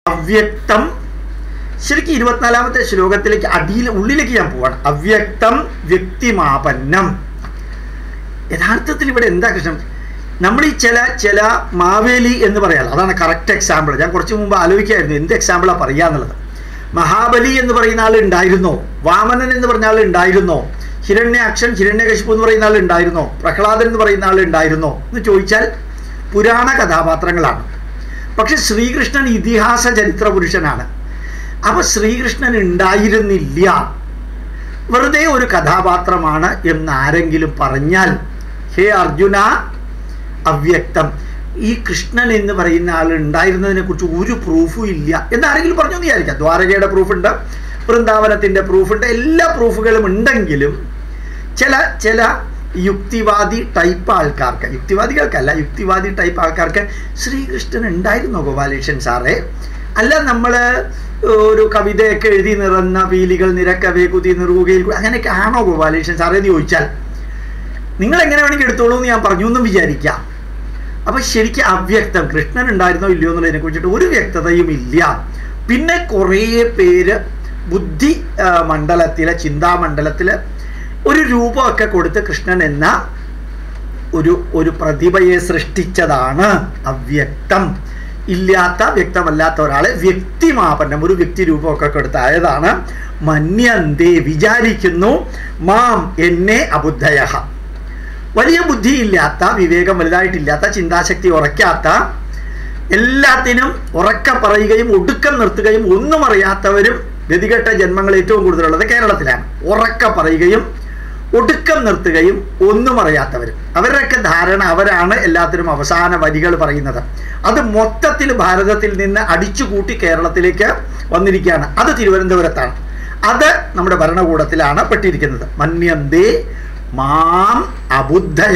അവ്യക്തം ശരിക്കും ഇരുപത്തിനാലാമത്തെ ശ്ലോകത്തിലേക്ക് അടിയിൽ ഉള്ളിലേക്ക് ഞാൻ പോവാണ് അവ്യക്തം വ്യക്തിമാപന്നം യഥാർത്ഥത്തിൽ ഇവിടെ എന്താ കൃഷ്ണൻ നമ്മൾ ഈ ചില ചില മാവേലി എന്ന് പറയാം അതാണ് കറക്റ്റ് എക്സാമ്പിൾ ഞാൻ കുറച്ച് മുമ്പ് ആലോചിക്കായിരുന്നു എന്ത് എക്സാമ്പിളാണ് പറയുക എന്നുള്ളത് മഹാബലി എന്ന് പറയുന്ന ആൾ ഉണ്ടായിരുന്നോ വാമനൻ എന്ന് പറഞ്ഞ ആൾ ഉണ്ടായിരുന്നോ ഹിരണ്യാക്ഷൻ ഹിരണ്യകശിപു എന്ന് പറയുന്ന ആൾ ഉണ്ടായിരുന്നോ പ്രഹ്ലാദൻ എന്ന് പറയുന്ന ആൾ ഉണ്ടായിരുന്നോ എന്ന് ചോദിച്ചാൽ പുരാണ കഥാപാത്രങ്ങളാണ് പക്ഷെ ശ്രീകൃഷ്ണൻ ഇതിഹാസ ചരിത്ര പുരുഷനാണ് അപ്പൊ ശ്രീകൃഷ്ണൻ ഉണ്ടായിരുന്നില്ല വെറുതെ ഒരു കഥാപാത്രമാണ് എന്ന് ആരെങ്കിലും പറഞ്ഞാൽ ഹേ അർജുന അവ്യക്തം ഈ കൃഷ്ണൻ എന്ന് പറയുന്ന ആൾ ഉണ്ടായിരുന്നതിനെ കുറിച്ച് ഒരു പ്രൂഫും ഇല്ല എന്നാരെങ്കിലും പറഞ്ഞു എന്ന് വിചാരിക്കാം ദ്വാരകയുടെ പ്രൂഫുണ്ട് വൃന്ദാവനത്തിൻ്റെ പ്രൂഫുണ്ട് എല്ലാ പ്രൂഫുകളും ഉണ്ടെങ്കിലും ചില ചില യുക്തിവാദി ടൈപ്പ് ആൾക്കാർക്ക് യുക്തിവാദികൾക്കല്ല യുക്തിവാദി ടൈപ്പ് ആൾക്കാർക്ക് ശ്രീകൃഷ്ണൻ ഉണ്ടായിരുന്നോ ഗോപാലകൃഷ്ണൻ സാറേ അല്ല നമ്മൾ ഒരു കവിതയൊക്കെ എഴുതി നിറന്ന പീലികൾ നിരക്കവേ കുതി നിറുകയിൽ അങ്ങനെയൊക്കെ ആണോ ഗോപാലകൃഷ്ണൻ സാറേ എന്ന് ചോദിച്ചാൽ നിങ്ങൾ എങ്ങനെ വേണമെങ്കിൽ എടുത്തോളൂ എന്ന് ഞാൻ പറഞ്ഞു എന്നും വിചാരിക്കാം അപ്പൊ ശരിക്കും അവ്യക്തം കൃഷ്ണൻ ഉണ്ടായിരുന്നോ ഇല്ലയോ എന്നുള്ളതിനെ കുറിച്ചിട്ട് ഒരു വ്യക്തതയും ഇല്ല പിന്നെ കുറേ പേര് ബുദ്ധി ആ, മണ്ഡലത്തിലെ ചിന്താമണ്ഡലത്തില് ഒരു രൂപമൊക്കെ കൊടുത്ത് കൃഷ്ണൻ എന്ന ഒരു ഒരു പ്രതിഭയെ സൃഷ്ടിച്ചതാണ് അവ്യക്തം ഇല്ലാത്ത വ്യക്തമല്ലാത്ത ഒരാളെ വ്യക്തിമാപന്നം ഒരു വ്യക്തി രൂപമൊക്കെ കൊടുത്തായതാണ് മന്യന്തേ വിചാരിക്കുന്നു മാം എന്നെ അബുദ്ധയ വലിയ ബുദ്ധിയില്ലാത്ത വിവേകം വലുതായിട്ടില്ലാത്ത ചിന്താശക്തി ഉറയ്ക്കാത്ത എല്ലാത്തിനും ഉറക്ക പറയുകയും ഒടുക്കം നിർത്തുകയും ഒന്നും അറിയാത്തവരും ഗതികെട്ട ജന്മങ്ങൾ ഏറ്റവും കൂടുതലുള്ളത് കേരളത്തിലാണ് ഉറക്ക പറയുകയും ഒടുക്കം നിർത്തുകയും ഒന്നും അറിയാത്തവരും അവരുടെയൊക്കെ ധാരണ അവരാണ് എല്ലാത്തിനും അവസാന വരികൾ പറയുന്നത് അത് മൊത്തത്തിൽ ഭാരതത്തിൽ നിന്ന് അടിച്ചുകൂട്ടി കേരളത്തിലേക്ക് വന്നിരിക്കുകയാണ് അത് തിരുവനന്തപുരത്താണ് അത് നമ്മുടെ ഭരണകൂടത്തിലാണ് പെട്ടിരിക്കുന്നത് മന്യന്തേ മാം അബുദ്ധയ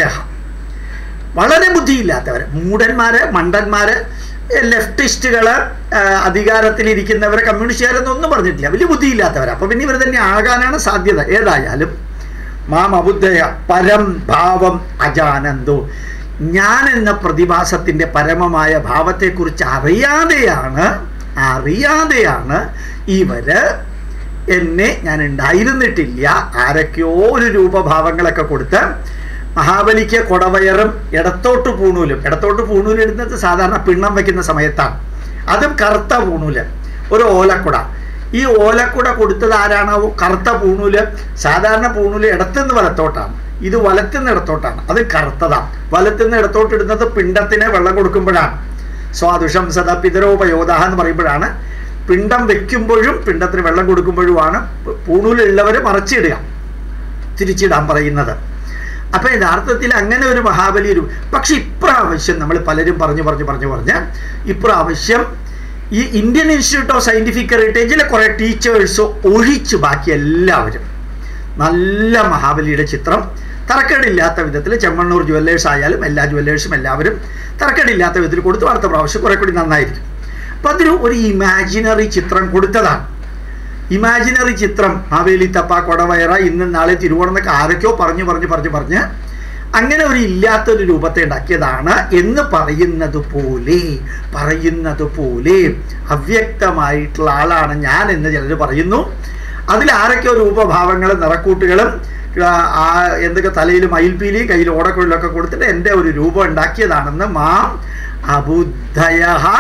വളരെ ബുദ്ധിയില്ലാത്തവർ മൂടന്മാര് മണ്ടന്മാര് ലെഫ്റ്റിസ്റ്റുകള് അധികാരത്തിലിരിക്കുന്നവരെ കമ്മ്യൂണിസ്റ്റുകാരെന്നൊന്നും ഒന്നും പറഞ്ഞിട്ടില്ല വലിയ ബുദ്ധിയില്ലാത്തവർ അപ്പൊ പിന്നെ ഇവർ തന്നെ ആകാനാണ് സാധ്യത ഏതായാലും മാം അബുദ്ധയ പരം ഭാവം അജാനന്ദോ ഞാൻ എന്ന പ്രതിഭാസത്തിന്റെ പരമമായ ഭാവത്തെക്കുറിച്ച് അറിയാതെയാണ് അറിയാതെയാണ് ഇവര് എന്നെ ഞാൻ ഉണ്ടായിരുന്നിട്ടില്ല ആരൊക്കെയോ ഒരു രൂപഭാവങ്ങളൊക്കെ കൊടുത്ത് മഹാബലിക്ക് കൊടവയറും ഇടത്തോട്ട് പൂണൂലും ഇടത്തോട്ട് പൂണൂല് ഇടുന്നത് സാധാരണ പിണ്ണം വെക്കുന്ന സമയത്താണ് അതും കറുത്ത പൂണൂല് ഒരു ഓലക്കുട ഈ ഓലക്കുട കൊടുത്തത് ആരാണോ കറുത്ത പൂണൂല് സാധാരണ പൂണൂല് ഇടത്തുനിന്ന് വലത്തോട്ടാണ് ഇത് വലത്തുനിന്ന് ഇടത്തോട്ടാണ് അത് കറുത്തതാണ് വലത്തുനിന്ന് ഇടത്തോട്ട് ഇടുന്നത് പിണ്ടത്തിന് വെള്ളം കൊടുക്കുമ്പോഴാണ് സ്വാദുഷം സദ പിതരോപയോധ എന്ന് പറയുമ്പോഴാണ് പിണ്ടം വെക്കുമ്പോഴും പിണ്ടത്തിന് വെള്ളം കൊടുക്കുമ്പോഴുമാണ് പൂണൂലുള്ളവർ മറച്ചിടുക തിരിച്ചിടാൻ പറയുന്നത് അപ്പൊ യഥാർത്ഥത്തിൽ അങ്ങനെ ഒരു മഹാബലി ഒരു പക്ഷെ ഇപ്രാവശ്യം നമ്മൾ പലരും പറഞ്ഞു പറഞ്ഞു പറഞ്ഞു പറഞ്ഞ് ഇപ്രാവശ്യം ഈ ഇന്ത്യൻ ഇൻസ്റ്റിറ്റ്യൂട്ട് ഓഫ് സയന്റിഫിക് ഹെറിറ്റേജിലെ കുറെ ടീച്ചേഴ്സ് ഒഴിച്ച് ബാക്കി എല്ലാവരും നല്ല മഹാബലിയുടെ ചിത്രം തറക്കേടില്ലാത്ത വിധത്തിൽ ചെമ്മണ്ണൂർ ജുവല്ലേഴ്സ് ആയാലും എല്ലാ ജുവല്ലേഴ്സും എല്ലാവരും തറക്കേടില്ലാത്ത വിധത്തിൽ കൊടുത്തു അടുത്ത പ്രാവശ്യം കുറെ കൂടി നന്നായിരിക്കും അപ്പൊ അതിന് ഒരു ഇമാജിനറി ചിത്രം കൊടുത്തതാണ് ഇമാജിനറി ചിത്രം മാവേലി തപ്പ കൊടവയറ ഇന്ന് നാളെ തിരുവോണമെന്നൊക്കെ ആരൊക്കെയോ പറഞ്ഞു പറഞ്ഞു പറഞ്ഞു പറഞ്ഞ് അങ്ങനെ ഒരു ഇല്ലാത്തൊരു രൂപത്തെ ഉണ്ടാക്കിയതാണ് എന്ന് പറയുന്നത് പോലെ പറയുന്നത് പോലെ അവ്യക്തമായിട്ടുള്ള ആളാണ് ഞാൻ എന്ന് ചിലർ പറയുന്നു അതിൽ ആരൊക്കെയോ രൂപഭാവങ്ങളും നിറക്കൂട്ടുകളും ആ, ആ എന്തൊക്കെ തലയിൽ മയിൽപീലിയും കയ്യിൽ ഓടക്കുഴലൊക്കെ കൊടുത്തിട്ട് എൻ്റെ ഒരു രൂപം ഉണ്ടാക്കിയതാണെന്ന് മാം അബുദ്ധയ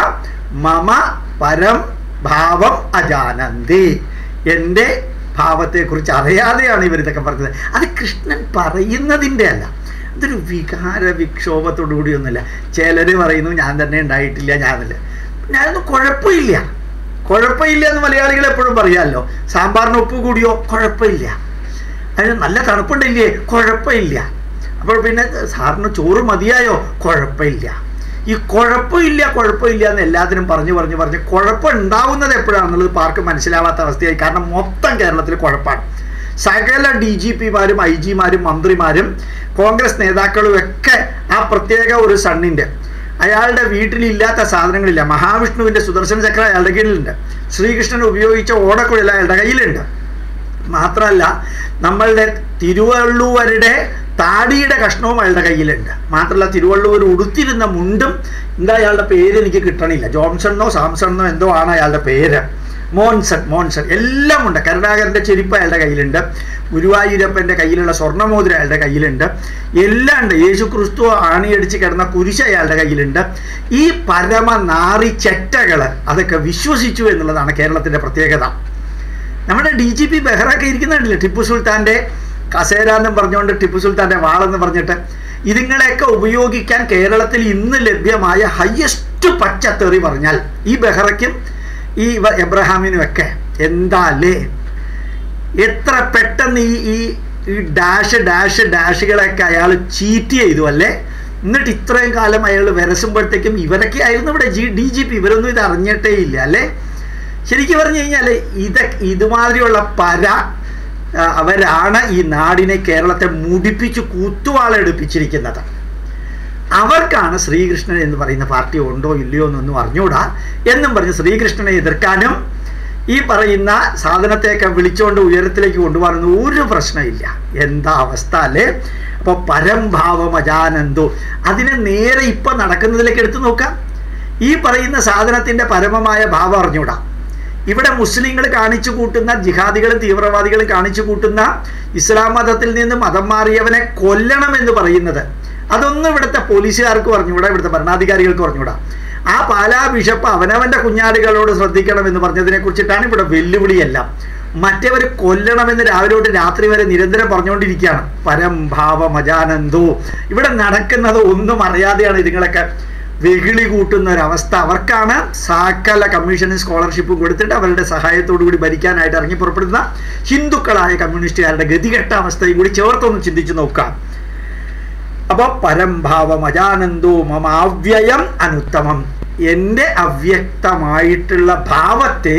മമ പരം ഭാവം അജാനന്തി എൻ്റെ ഭാവത്തെക്കുറിച്ച് അറിയാതെയാണ് ഇവർ ഇതൊക്കെ പറഞ്ഞത് അത് കൃഷ്ണൻ പറയുന്നതിൻ്റെ അല്ല അതൊരു വികാര വിക്ഷോഭത്തോടു കൂടിയൊന്നുമില്ല ചിലർ പറയുന്നു ഞാൻ തന്നെ ഉണ്ടായിട്ടില്ല ഞാനല്ല ഞാനൊന്നും കുഴപ്പമില്ല കുഴപ്പമില്ല എന്ന് മലയാളികൾ എപ്പോഴും പറയാമല്ലോ സാമ്പാറിന് ഉപ്പ് കൂടിയോ കുഴപ്പമില്ല അതിന് നല്ല തണുപ്പുണ്ടില്ലേ കുഴപ്പമില്ല അപ്പോൾ പിന്നെ സാറിന് ചോറ് മതിയായോ കുഴപ്പമില്ല ഈ കുഴപ്പമില്ല കുഴപ്പമില്ല എന്ന് എല്ലാത്തിനും പറഞ്ഞു പറഞ്ഞു പറഞ്ഞ് കുഴപ്പം ഉണ്ടാവുന്നത് എപ്പോഴാണെന്നുള്ളത് പാർക്ക് മനസ്സിലാവാത്ത അവസ്ഥയായി കാരണം മൊത്തം കേരളത്തിൽ കുഴപ്പമാണ് സകല ഡി ജി പിമാരും ഐ ജിമാരും മന്ത്രിമാരും കോൺഗ്രസ് നേതാക്കളും ഒക്കെ ആ പ്രത്യേക ഒരു സണ്ണിൻ്റെ അയാളുടെ വീട്ടിലില്ലാത്ത സാധനങ്ങളില്ല മഹാവിഷ്ണുവിൻ്റെ സുദർശന ചക്ര അയാളുടെ കീഴിലുണ്ട് ശ്രീകൃഷ്ണൻ ഉപയോഗിച്ച ഓടക്കുഴൽ അയാളുടെ കയ്യിലുണ്ട് മാത്രമല്ല നമ്മളുടെ തിരുവള്ളുവരുടെ താടിയുടെ കഷ്ണവും അയാളുടെ കയ്യിലുണ്ട് മാത്രമല്ല തിരുവള്ളൂർ ഉടുത്തിരുന്ന മുണ്ടും എന്താ അയാളുടെ പേര് എനിക്ക് കിട്ടണില്ല ജോൺസണെന്നോ സാംസണെന്നോ എന്തോ ആണ് അയാളുടെ പേര് മോൻസൺ മോൻസൺ എല്ലാം ഉണ്ട് കരുണാകരൻ്റെ ചെരുപ്പ് അയാളുടെ കയ്യിലുണ്ട് ഗുരുവായൂരപ്പൻ്റെ കയ്യിലുള്ള സ്വർണ്ണമോതിരം അയാളുടെ കയ്യിലുണ്ട് എല്ലാം ഉണ്ട് യേശു ക്രിസ്തു ആണിയടിച്ച് കിടന്ന കുരിശ് അയാളുടെ കയ്യിലുണ്ട് ഈ പരമ നാറി ചെറ്റകൾ അതൊക്കെ വിശ്വസിച്ചു എന്നുള്ളതാണ് കേരളത്തിൻ്റെ പ്രത്യേകത നമ്മുടെ ഡി ജി പി ബെഹ്റൊക്കെ ഇരിക്കുന്നുണ്ടല്ലേ ടിപ്പു സുൽത്താൻ്റെ കസേര എന്നും പറഞ്ഞുകൊണ്ട് ടിപ്പു സുൽത്താൻ്റെ വാളെന്ന് പറഞ്ഞിട്ട് ഇതുങ്ങളെയൊക്കെ ഉപയോഗിക്കാൻ കേരളത്തിൽ ഇന്ന് ലഭ്യമായ ഹയസ്റ്റ് പച്ചത്തെറി പറഞ്ഞാൽ ഈ ബെഹ്റയ്ക്കും ഈ വ- എബ്രഹാമിനും ഒക്കെ എന്താലേ എത്ര പെട്ടെന്ന് ഈ ഈ ഈ ഡാഷ് ഡാഷ് ഡാഷുകളൊക്കെ അയാൾ ചീറ്റ് ചെയ്തു അല്ലേ എന്നിട്ട് ഇത്രയും കാലം അയാൾ വിരസുമ്പോഴത്തേക്കും ഇവരൊക്കെ ആയിരുന്നു ഇവിടെ ജി ഡി ജി പി ഇവരൊന്നും ഇത് അറിഞ്ഞിട്ടേ ഇല്ല അല്ലേ ശരിക്കും പറഞ്ഞു കഴിഞ്ഞാൽ ഇത് ഇതുമാതിരിയുള്ള പര ആ, അവരാണ് ഈ നാടിനെ കേരളത്തെ മുടിപ്പിച്ച് കൂത്തുവാളെടുപ്പിച്ചിരിക്കുന്നത് അവർക്കാണ് ശ്രീകൃഷ്ണൻ എന്ന് പറയുന്ന പാർട്ടി ഉണ്ടോ ഇല്ലയോ എന്നൊന്നും അറിഞ്ഞൂടാ എന്നും പറഞ്ഞ് ശ്രീകൃഷ്ണനെ എതിർക്കാനും ഈ പറയുന്ന സാധനത്തെയൊക്കെ വിളിച്ചുകൊണ്ട് ഉയരത്തിലേക്ക് കൊണ്ടുപോകാനൊന്നും ഒരു പ്രശ്നമില്ല എന്താ അവസ്ഥ അല്ലേ അപ്പോൾ പരംഭാവം അജാനന്ദോ അതിനെ നേരെ ഇപ്പം നടക്കുന്നതിലേക്ക് എടുത്തു നോക്കാം ഈ പറയുന്ന സാധനത്തിൻ്റെ പരമമായ ഭാവം അറിഞ്ഞൂടാ ഇവിടെ മുസ്ലിങ്ങൾ കാണിച്ചു കൂട്ടുന്ന ജിഹാദികളും തീവ്രവാദികളും കാണിച്ചു കൂട്ടുന്ന ഇസ്ലാം മതത്തിൽ നിന്ന് മതം മാറിയവനെ കൊല്ലണം എന്ന് പറയുന്നത് അതൊന്നും ഇവിടുത്തെ പോലീസുകാർക്ക് പറഞ്ഞുകൂടാ ഇവിടുത്തെ ഭരണാധികാരികൾക്ക് പറഞ്ഞുകൂടാ ആ പാലാ ബിഷപ്പ് അവനവന്റെ കുഞ്ഞാടുകളോട് ശ്രദ്ധിക്കണം എന്ന് പറഞ്ഞതിനെ കുറിച്ചിട്ടാണ് ഇവിടെ വെല്ലുവിളിയെല്ലാം മറ്റവർ കൊല്ലണമെന്ന് രാവിലെ തൊട്ട് രാത്രി വരെ നിരന്തരം പറഞ്ഞുകൊണ്ടിരിക്കുകയാണ് പരംഭാവം അജാനന്ദോ ഇവിടെ നടക്കുന്നത് ഒന്നും അറിയാതെയാണ് ഇതുങ്ങളൊക്കെ വെകിളി കൂട്ടുന്ന ഒരവസ്ഥ അവർക്കാണ് സകല കമ്മീഷനും സ്കോളർഷിപ്പും കൊടുത്തിട്ട് അവരുടെ സഹായത്തോടു കൂടി ഭരിക്കാനായിട്ട് ഇറങ്ങി പുറപ്പെടുന്ന ഹിന്ദുക്കളായ കമ്മ്യൂണിസ്റ്റുകാരുടെ ഗതികെട്ട അവസ്ഥയും കൂടി ചേർത്തൊന്ന് ചിന്തിച്ചു നോക്കാം അപ്പോൾ പരംഭാവം അജാനന്ദോ മമ അവ്യയം അനുത്തമം എൻ്റെ അവ്യക്തമായിട്ടുള്ള ഭാവത്തെ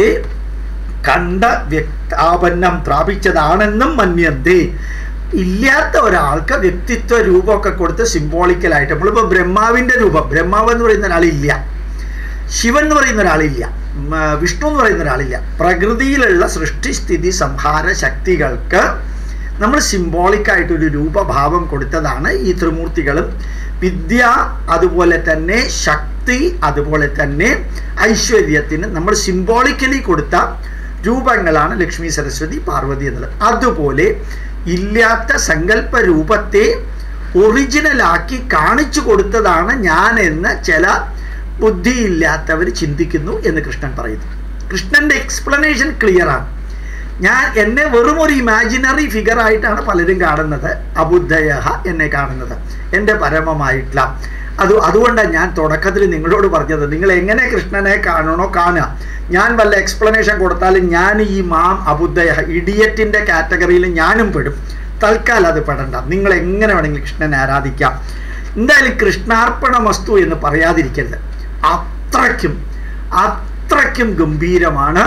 കണ്ട വ്യക്താപന്നം പ്രാപിച്ചതാണെന്നും മന്യന്തേ ഇല്ലാത്ത ഒരാൾക്ക് വ്യക്തിത്വ രൂപമൊക്കെ കൊടുത്ത് സിംബോളിക്കലായിട്ട് നമ്മളിപ്പോൾ ബ്രഹ്മാവിൻ്റെ രൂപം ബ്രഹ്മാവ് എന്ന് പറയുന്ന ഒരാളില്ല ശിവൻ എന്ന് പറയുന്ന ഒരാളില്ല ഉം, ആ, വിഷ്ണു എന്ന് പറയുന്ന ഒരാളില്ല പ്രകൃതിയിലുള്ള സൃഷ്ടിസ്ഥിതി സംഹാര ശക്തികൾക്ക് നമ്മൾ സിംബോളിക്കായിട്ടൊരു രൂപഭാവം കൊടുത്തതാണ് ഈ ത്രിമൂർത്തികളും വിദ്യ അതുപോലെ തന്നെ ശക്തി അതുപോലെ തന്നെ ഐശ്വര്യത്തിന് നമ്മൾ സിംബോളിക്കലി കൊടുത്ത രൂപങ്ങളാണ് ലക്ഷ്മി സരസ്വതി പാർവതി എന്നുള്ളത് അതുപോലെ ഇല്ലാത്ത സങ്കല്പ രൂപത്തെ ഒറിജിനലാക്കി കാണിച്ചു കൊടുത്തതാണ് ഞാൻ എന്ന് ചില ബുദ്ധിയില്ലാത്തവർ ചിന്തിക്കുന്നു എന്ന് കൃഷ്ണൻ പറയുന്നു കൃഷ്ണന്റെ എക്സ്പ്ലനേഷൻ ക്ലിയർ ആണ് ഞാൻ എന്നെ വെറും ഒരു ഇമാജിനറി ഫിഗർ ആയിട്ടാണ് പലരും കാണുന്നത് അബുദ്ധയ എന്നെ കാണുന്നത് എൻ്റെ പരമമായിട്ടുള്ള അത് അതുകൊണ്ടാണ് ഞാൻ തുടക്കത്തിൽ നിങ്ങളോട് പറഞ്ഞത് നിങ്ങൾ എങ്ങനെ കൃഷ്ണനെ കാണണോ കാണുക ഞാൻ വല്ല എക്സ്പ്ലനേഷൻ കൊടുത്താലും ഞാൻ ഈ മാം അബുദ്ധയ ഇഡിയറ്റിൻ്റെ കാറ്റഗറിയിൽ ഞാനും പെടും തൽക്കാലം അത് പെടണ്ട നിങ്ങൾ എങ്ങനെ വേണമെങ്കിലും കൃഷ്ണനെ ആരാധിക്കാം എന്തായാലും കൃഷ്ണാർപ്പണ വസ്തു എന്ന് പറയാതിരിക്കരുത് അത്രയ്ക്കും അത്രയ്ക്കും ഗംഭീരമാണ്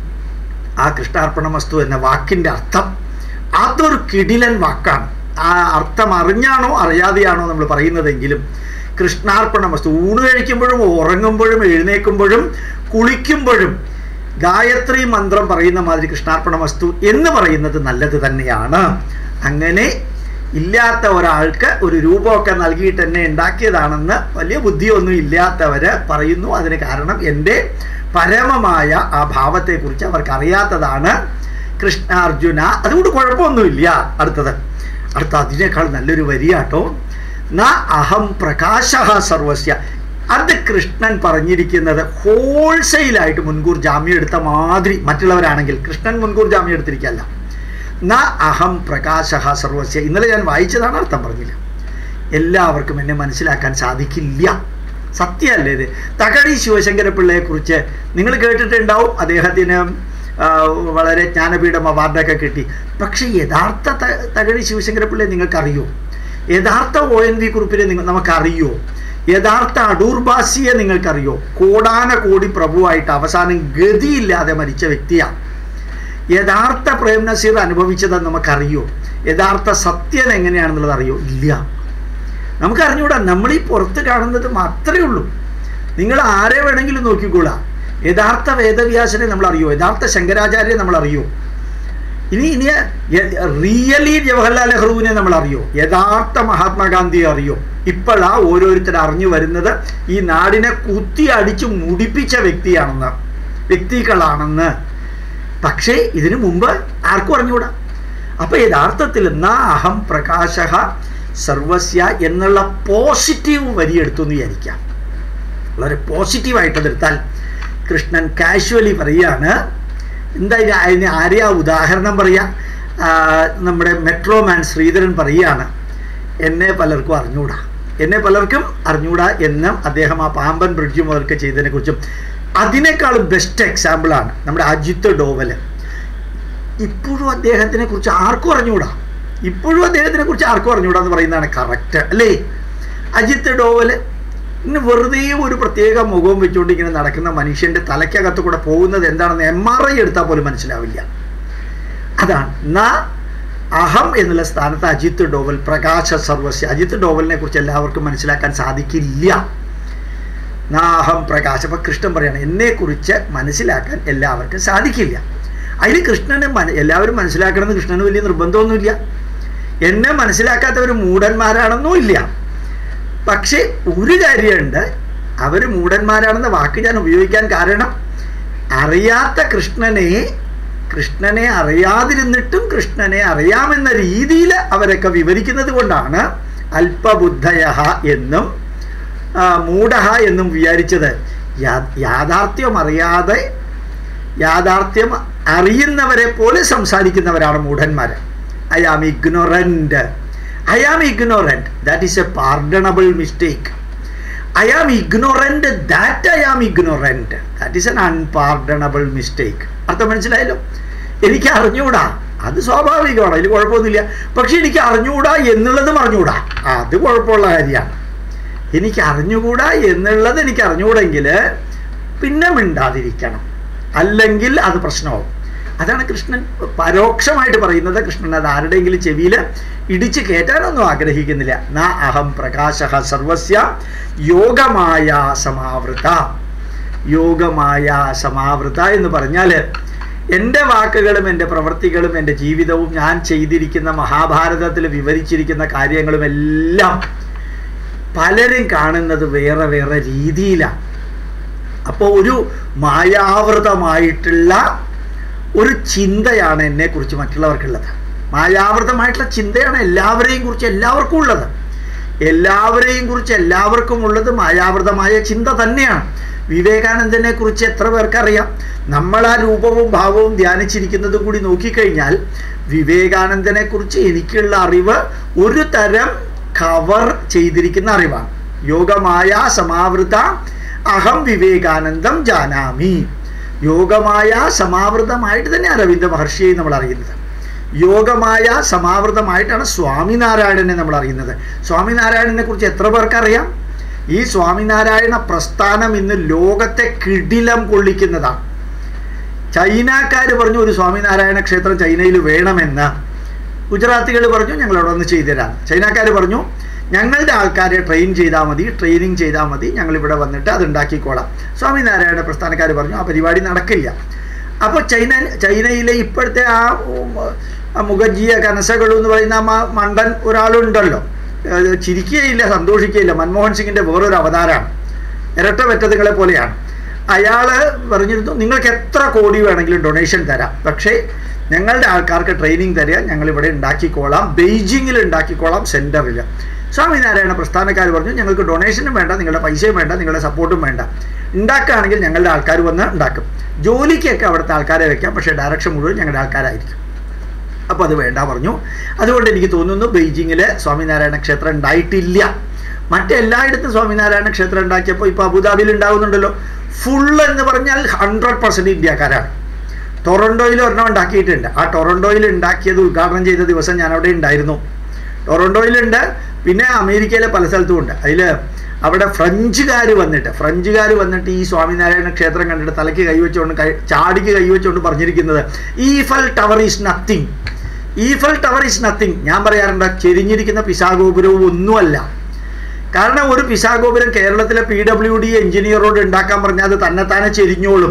ആ കൃഷ്ണാർപ്പണ വസ്തു എന്ന വാക്കിൻ്റെ അർത്ഥം അതൊരു കിടിലൻ വാക്കാണ് ആ അർത്ഥം അറിഞ്ഞാണോ അറിയാതെയാണോ നമ്മൾ പറയുന്നതെങ്കിലും കൃഷ്ണാർപ്പണ വസ്തു ഊണ് കഴിക്കുമ്പോഴും ഉറങ്ങുമ്പോഴും എഴുന്നേൽക്കുമ്പോഴും കുളിക്കുമ്പോഴും ഗായത്രി മന്ത്രം പറയുന്ന മാതിരി കൃഷ്ണാർപ്പണ വസ്തു എന്ന് പറയുന്നത് നല്ലത് തന്നെയാണ് അങ്ങനെ ഇല്ലാത്ത ഒരാൾക്ക് ഒരു രൂപമൊക്കെ നൽകിയിട്ട് എന്നെ ഉണ്ടാക്കിയതാണെന്ന് വലിയ ബുദ്ധിയൊന്നും ഇല്ലാത്തവര് പറയുന്നു അതിന് കാരണം എൻ്റെ പരമമായ ആ ഭാവത്തെക്കുറിച്ച് അവർക്ക് അറിയാത്തതാണ് കൃഷ്ണാർജുന അതുകൊണ്ട് കുഴപ്പമൊന്നുമില്ല അടുത്തത് അടുത്ത അതിനേക്കാൾ നല്ലൊരു വരിയാട്ടോ ന അഹം പ്രകാശ സർവസ്യ അത് കൃഷ്ണൻ പറഞ്ഞിരിക്കുന്നത് ഹോൾസെയിലായിട്ട് മുൻകൂർ ജാമ്യം എടുത്ത മാതിരി മറ്റുള്ളവരാണെങ്കിൽ കൃഷ്ണൻ മുൻകൂർ ജാമ്യം എടുത്തിരിക്കല്ല ന അഹം പ്രകാശ സർവസ്യ ഇന്നലെ ഞാൻ വായിച്ചതാണ് അർത്ഥം പറഞ്ഞില്ല എല്ലാവർക്കും എന്നെ മനസ്സിലാക്കാൻ സാധിക്കില്ല സത്യമല്ലേ ഇത് തകഴി ശിവശങ്കര പിള്ളയെ കുറിച്ച് നിങ്ങൾ കേട്ടിട്ടുണ്ടാവും അദ്ദേഹത്തിന് ആ, വളരെ ജ്ഞാനപീഠം അവാർഡൊക്കെ കിട്ടി പക്ഷേ യഥാർത്ഥ ത- തകഴി ശിവശങ്കര പിള്ളയെ നിങ്ങൾക്കറിയോ യഥാർത്ഥ ഒ എൻ വി കുറിപ്പിനെ നിങ്ങൾ നമുക്കറിയോ യഥാർത്ഥ അടൂർ ബാസിയെ നിങ്ങൾക്കറിയോ കോടാന കോടി പ്രഭുവായിട്ട് അവസാനം ഗതിയില്ലാതെ മരിച്ച വ്യക്തിയാണ് യഥാർത്ഥ പ്രേം നസീർ അനുഭവിച്ചത് നമുക്കറിയോ യഥാർത്ഥ സത്യം എങ്ങനെയാണെന്നുള്ളത് അറിയോ ഇല്ല നമുക്കറിഞ്ഞൂടാ നമ്മൾ ഈ പുറത്ത് കാണുന്നത് മാത്രമേ ഉള്ളൂ നിങ്ങൾ ആരെ വേണമെങ്കിലും നോക്കിക്കോളാം യഥാർത്ഥ വേദവ്യാസനെ നമ്മൾ അറിയോ യഥാർത്ഥ ശങ്കരാചാര്യനെ നമ്മൾ അറിയോ ഇനി ഇനി റിയലി ജവഹർലാൽ നെഹ്റുവിനെ നമ്മൾ അറിയോ യഥാർത്ഥ മഹാത്മാഗാന്ധിയെ അറിയോ ഇപ്പോഴാ ഓരോരുത്തർ അറിഞ്ഞു വരുന്നത് ഈ നാടിനെ കുത്തി അടിച്ച് മുടിപ്പിച്ച വ്യക്തിയാണെന്ന് വ്യക്തികളാണെന്ന് പക്ഷേ ഇതിനു മുമ്പ് ആർക്കും അറിഞ്ഞുകൂടാ അപ്പൊ യഥാർത്ഥത്തിൽ നാ അഹം പ്രകാശ സർവസ്യ എന്നുള്ള പോസിറ്റീവ് വരിയെടുത്തു എന്ന് വിചാരിക്കാം വളരെ പോസിറ്റീവായിട്ട് എടുത്താൽ കൃഷ്ണൻ കാഷ്വലി പറയാണ് എന്താ ഇത് അതിന് ആരെയാ ഉദാഹരണം പറയാ ആ, നമ്മുടെ മെട്രോമാൻ ശ്രീധരൻ പറയുകയാണ് എന്നെ പലർക്കും അറിഞ്ഞൂടാ എന്നെ പലർക്കും അറിഞ്ഞൂടാ എന്ന് അദ്ദേഹം ആ പാമ്പൻ ബ്രിഡ്ജ് മുതൽക്ക് ചെയ്തതിനെ കുറിച്ചും അതിനേക്കാളും ബെസ്റ്റ് എക്സാമ്പിളാണ് നമ്മുടെ അജിത്ത് ഡോവല് ഇപ്പോഴും അദ്ദേഹത്തിനെ കുറിച്ച് ആർക്കും അറിഞ്ഞൂടാ ഇപ്പോഴും അദ്ദേഹത്തിനെ കുറിച്ച് ആർക്കും അറിഞ്ഞൂടാ എന്ന് പറയുന്നതാണ് കറക്റ്റ് അല്ലേ അജിത്ത് ഡോവല് ഇന്ന് വെറുതെ ഒരു പ്രത്യേക മുഖവും വെച്ചുകൊണ്ട് ഇങ്ങനെ നടക്കുന്ന മനുഷ്യന്റെ തലയ്ക്കകത്ത് കൂടെ പോകുന്നത് എന്താണെന്ന് എം ആർ ഐ എടുത്താൽ പോലും മനസ്സിലാവില്ല അതാണ് ന അഹം എന്നുള്ള സ്ഥാനത്ത് അജിത്ത് ഡോവൽ പ്രകാശ സർവസ്യ അജിത്ത് ഡോവലിനെ കുറിച്ച് എല്ലാവർക്കും മനസ്സിലാക്കാൻ സാധിക്കില്ല നാഹം പ്രകാശം അപ്പൊ കൃഷ്ണൻ പറയാണ് എന്നെക്കുറിച്ച് മനസ്സിലാക്കാൻ എല്ലാവർക്കും സാധിക്കില്ല അതിന് കൃഷ്ണന് മന- എല്ലാവരും മനസ്സിലാക്കണമെന്ന് കൃഷ്ണന് വലിയ നിർബന്ധമൊന്നുമില്ല എന്നെ മനസ്സിലാക്കാത്തവർ മൂഢന്മാരാണെന്നും ഇല്ല പക്ഷേ ഒരു കാര്യമുണ്ട് അവർ മൂഢന്മാരാണെന്ന വാക്ക് ഞാൻ ഉപയോഗിക്കാൻ കാരണം അറിയാത്ത കൃഷ്ണനെ കൃഷ്ണനെ അറിയാതിരുന്നിട്ടും കൃഷ്ണനെ അറിയാമെന്ന രീതിയിൽ അവരൊക്കെ വിവരിക്കുന്നത് കൊണ്ടാണ് അല്പബുദ്ധയ എന്നും ആ, മൂഢഹ എന്നും വിചാരിച്ചത് യാ- യാഥാർത്ഥ്യം അറിയാതെ യാഥാർത്ഥ്യം അറിയുന്നവരെ പോലെ സംസാരിക്കുന്നവരാണ് മൂഢന്മാർ I am ignorant I am ignorant that is a pardonable mistake I am ignorant that I am ignorant that is an unpardonable mistake അർത്ഥം മനസ്സിലായല്ലോ എനിക്ക് അറിഞ്ഞുകൂടാ അത് സ്വാഭാവികമാണ് അതിൽ കുഴപ്പമൊന്നുമില്ല പക്ഷെ എനിക്ക് അറിഞ്ഞുകൂടാ എന്നുള്ളത് അറിഞ്ഞുകൂടാ അത് കുഴപ്പമുള്ള കാര്യമാണ് എനിക്ക് അറിഞ്ഞുകൂടാ എന്നുള്ളത് എനിക്ക് അറിഞ്ഞുകൂടെങ്കിൽ പിന്നെ മിണ്ടാതിരിക്കണം അല്ലെങ്കിൽ അത് പ്രശ്നമാവും അതാണ് കൃഷ്ണൻ പരോക്ഷമായിട്ട് പറയുന്നത് കൃഷ്ണൻ അത് ആരുടെയെങ്കിലും ചെവിയിൽ ഇടിച്ച് കയറ്റാനൊന്നും ആഗ്രഹിക്കുന്നില്ല ന അഹം പ്രകാശ സർവസ്യ യോഗമായ സമാവൃത യോഗമായ സമാവൃത എന്ന് പറഞ്ഞാൽ എൻ്റെ വാക്കുകളും എൻ്റെ പ്രവൃത്തികളും എൻ്റെ ജീവിതവും ഞാൻ ചെയ്തിരിക്കുന്ന മഹാഭാരതത്തിൽ വിവരിച്ചിരിക്കുന്ന കാര്യങ്ങളും എല്ലാം പലരും കാണുന്നത് വേറെ വേറെ രീതിയിലാണ് അപ്പോൾ ഒരു മായാവൃതമായിട്ടുള്ള ഒരു ചിന്തയാണ് എന്നെക്കുറിച്ച് മറ്റുള്ളവർക്കുള്ളത് മായാവൃതമായിട്ടുള്ള ചിന്തയാണ് എല്ലാവരെയും കുറിച്ച് എല്ലാവർക്കും ഉള്ളത് എല്ലാവരെയും കുറിച്ച് എല്ലാവർക്കും ഉള്ളത് മായാവൃതമായ ചിന്ത തന്നെയാണ് വിവേകാനന്ദനെ കുറിച്ച് എത്ര പേർക്കറിയാം നമ്മൾ ആ രൂപവും ഭാവവും ധ്യാനിച്ചിരിക്കുന്നതും കൂടി നോക്കിക്കഴിഞ്ഞാൽ വിവേകാനന്ദനെ കുറിച്ച് എനിക്കുള്ള അറിവ് ഒരു തരം കവർ ചെയ്തിരിക്കുന്ന അറിവാണ് യോഗമായ സമാവൃത അഹം വിവേകാനന്ദം ജാനാമി യോഗമായ സമാവൃതമായിട്ട് തന്നെ അരവിന്ദ മഹർഷിയെ നമ്മൾ അറിയുന്നത് യോഗമായ സമാവൃതമായിട്ടാണ് സ്വാമിനാരായണനെ നമ്മൾ അറിയുന്നത് സ്വാമിനാരായണനെ കുറിച്ച് എത്ര പേർക്കറിയാം ഈ സ്വാമിനാരായണ പ്രസ്ഥാനം ഇന്ന് ലോകത്തെ കിടിലം കൊള്ളിക്കുന്നതാണ് ചൈനക്കാർ പറഞ്ഞു ഒരു സ്വാമിനാരായണ ക്ഷേത്രം ചൈനയിൽ വേണമെന്ന് ഗുജറാത്തികൾ പറഞ്ഞു ഞങ്ങൾ അവിടെ ഒന്ന് ചെയ്തു തരാം ചൈനക്കാർ പറഞ്ഞു ഞങ്ങളുടെ ആൾക്കാരെ ട്രെയിൻ ചെയ്താൽ മതി ട്രെയിനിങ് ചെയ്താൽ മതി ഞങ്ങൾ ഇവിടെ വന്നിട്ട് അത് ഉണ്ടാക്കിക്കോളാം സ്വാമിനാരായണ പ്രസ്ഥാനക്കാർ പറഞ്ഞു ആ പരിപാടി നടക്കില്ല അപ്പോൾ ചൈന ചൈനയിലെ ഇപ്പോഴത്തെ ആ ഉം, ആ മുഖജിയ കനസകൾ എന്ന് പറയുന്ന ആ മ- മണ്ടൻ ഒരാളുണ്ടല്ലോ അത് ചിരിക്കുകയില്ല സന്തോഷിക്കുകയില്ല മൻമോഹൻ സിംഗിൻ്റെ വേറൊരു അവതാരമാണ് ഇരട്ട വെറ്റതുകളെ പോലെയാണ് അയാൾ പറഞ്ഞിരുന്നു നിങ്ങൾക്ക് എത്ര കോടി വേണമെങ്കിലും ഡൊണേഷൻ തരാം പക്ഷേ ഞങ്ങളുടെ ആൾക്കാർക്ക് ട്രെയിനിങ് തരിക ഞങ്ങൾ ഇവിടെ ഉണ്ടാക്കിക്കോളാം ബെയ്ജിങ്ങിൽ ഉണ്ടാക്കിക്കോളാം സെൻറ്ററിൽ സ്വാമിനാരായണ പ്രസ്ഥാനക്കാർ പറഞ്ഞു ഞങ്ങൾക്ക് ഡൊണേഷനും വേണ്ട നിങ്ങളുടെ പൈസയും വേണ്ട നിങ്ങളുടെ സപ്പോർട്ടും വേണ്ട ഉണ്ടാക്കുകയാണെങ്കിൽ ഞങ്ങളുടെ ആൾക്കാർ വന്ന് ഉണ്ടാക്കും ജോലിക്കൊക്കെ അവിടുത്തെ ആൾക്കാരെ വെക്കാം പക്ഷേ ഡയറക്ഷൻ മുഴുവൻ ഞങ്ങളുടെ ആൾക്കാരായിരിക്കും അപ്പോൾ അത് വേണ്ട പറഞ്ഞു അതുകൊണ്ട് എനിക്ക് തോന്നുന്നു ബെയ്ജിങ്ങിൽ സ്വാമിനാരായണ ക്ഷേത്രം ഉണ്ടായിട്ടില്ല മറ്റെല്ലായിടത്തും സ്വാമിനാരായണ ക്ഷേത്രം ഉണ്ടാക്കിയപ്പോൾ ഇപ്പോൾ അബുദാബിയിൽ ഉണ്ടാകുന്നുണ്ടല്ലോ ഫുൾ എന്ന് പറഞ്ഞാൽ ഹൺഡ്രഡ് പെർസെൻറ്റ് ഇന്ത്യക്കാരാണ് ടൊറൻഡോയിൽ ഒരെണ്ണം ഉണ്ടാക്കിയിട്ടുണ്ട് ആ ടൊറൻഡോയിൽ ഉണ്ടാക്കിയത് ഉദ്ഘാടനം ചെയ്ത ദിവസം ഞാൻ അവിടെ ഉണ്ടായിരുന്നു ടൊറൻഡോയിലുണ്ട് പിന്നെ അമേരിക്കയിലെ പല സ്ഥലത്തും ഉണ്ട് അതിൽ അവിടെ ഫ്രഞ്ചുകാർ വന്നിട്ട് ഫ്രഞ്ചുകാർ വന്നിട്ട് ഈ സ്വാമിനാരായണ ക്ഷേത്രം കണ്ടിട്ട് തലയ്ക്ക് കൈവച്ചുകൊണ്ട് കൈ ചാടിക്ക് കൈവച്ചുകൊണ്ട് പറഞ്ഞിരിക്കുന്നത് Eiffel tower is nothing Eiffel tower is nothing ഞാൻ പറയാറുണ്ട് ചെരിഞ്ഞിരിക്കുന്ന പിശാഗോപുരവും ഒന്നുമല്ല കാരണം ഒരു പിശാഗോപുരം കേരളത്തിലെ പി ഡബ്ല്യു ഡി എഞ്ചിനീയറോട് ഉണ്ടാക്കാൻ പറഞ്ഞാൽ അത് തന്നെത്താനെ ചെരിഞ്ഞോളും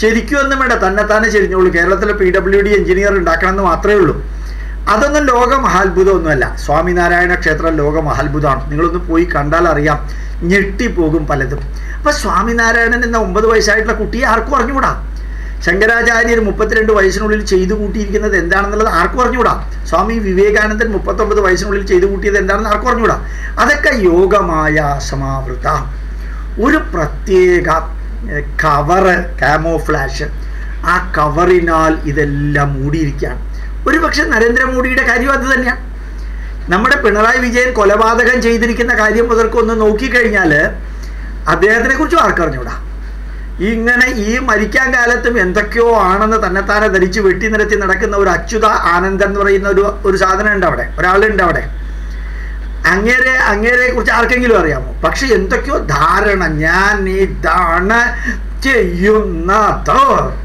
ശരിക്കും ഒന്നും വേണ്ട തന്നെത്താനെ ചെരിഞ്ഞോളൂ കേരളത്തിലെ പി ഡബ്ല്യു ഡി എഞ്ചിനീയർ ഉണ്ടാക്കണമെന്ന് മാത്രമേ ഉള്ളൂ അതൊന്നും ലോക മഹാത്ഭുതമൊന്നുമല്ല സ്വാമിനാരായണ ക്ഷേത്രം ലോക മഹാത്ഭുതമാണ് നിങ്ങളൊന്ന് പോയി കണ്ടാൽ അറിയാം ഞെട്ടിപ്പോകും പലതും അപ്പൊ സ്വാമിനാരായണൻ എന്ന ഒമ്പത് വയസ്സായിട്ടുള്ള കുട്ടിയെ ആർക്കും അറിഞ്ഞുകൂടാ ശങ്കരാചാര്യർ മുപ്പത്തിരണ്ട് വയസ്സിനുള്ളിൽ ചെയ്തു കൂട്ടിയിരിക്കുന്നത് എന്താണെന്നുള്ളത് ആർക്കും അറിഞ്ഞുകൂടാ സ്വാമി വിവേകാനന്ദൻ മുപ്പത്തൊമ്പത് വയസ്സിനുള്ളിൽ ചെയ്തു കൂട്ടിയത് എന്താണെന്ന് ആർക്കും അറിഞ്ഞുകൂടാ അതൊക്കെ യോഗമായ സമാവൃത ഒരു പ്രത്യേക കവറ് കാമോഫ്ലാഷ് ആ കവറിനാൽ ഇതെല്ലാം മൂടിയിരിക്കുകയാണ് ഒരു പക്ഷെ നരേന്ദ്രമോദിയുടെ കാര്യം അത് തന്നെയാണ് നമ്മുടെ പിണറായി വിജയൻ കൊലപാതകം ചെയ്തിരിക്കുന്ന കാര്യം മുതൽക്ക് ഒന്ന് നോക്കിക്കഴിഞ്ഞാൽ അദ്ദേഹത്തിനെ കുറിച്ച് ആർക്കറിഞ്ഞൂടാ ഇങ്ങനെ ഈ മരിക്കാൻ കാലത്തും എന്തൊക്കെയോ ആണെന്ന് തന്നെത്താനെ ധരിച്ച് വെട്ടി നിരത്തി നടക്കുന്ന ഒരു അച്യുത ആനന്ദൻ എന്ന് പറയുന്ന ഒരു ഒരു സാധനം ഉണ്ട് അവിടെ ഒരാളുണ്ട് അവിടെ അങ്ങേരെ അങ്ങേരെ കുറിച്ച് ആർക്കെങ്കിലും അറിയാമോ പക്ഷെ എന്തൊക്കെയോ ധാരണ ഞാൻ ഇതാണ് ചെയ്യുന്നത്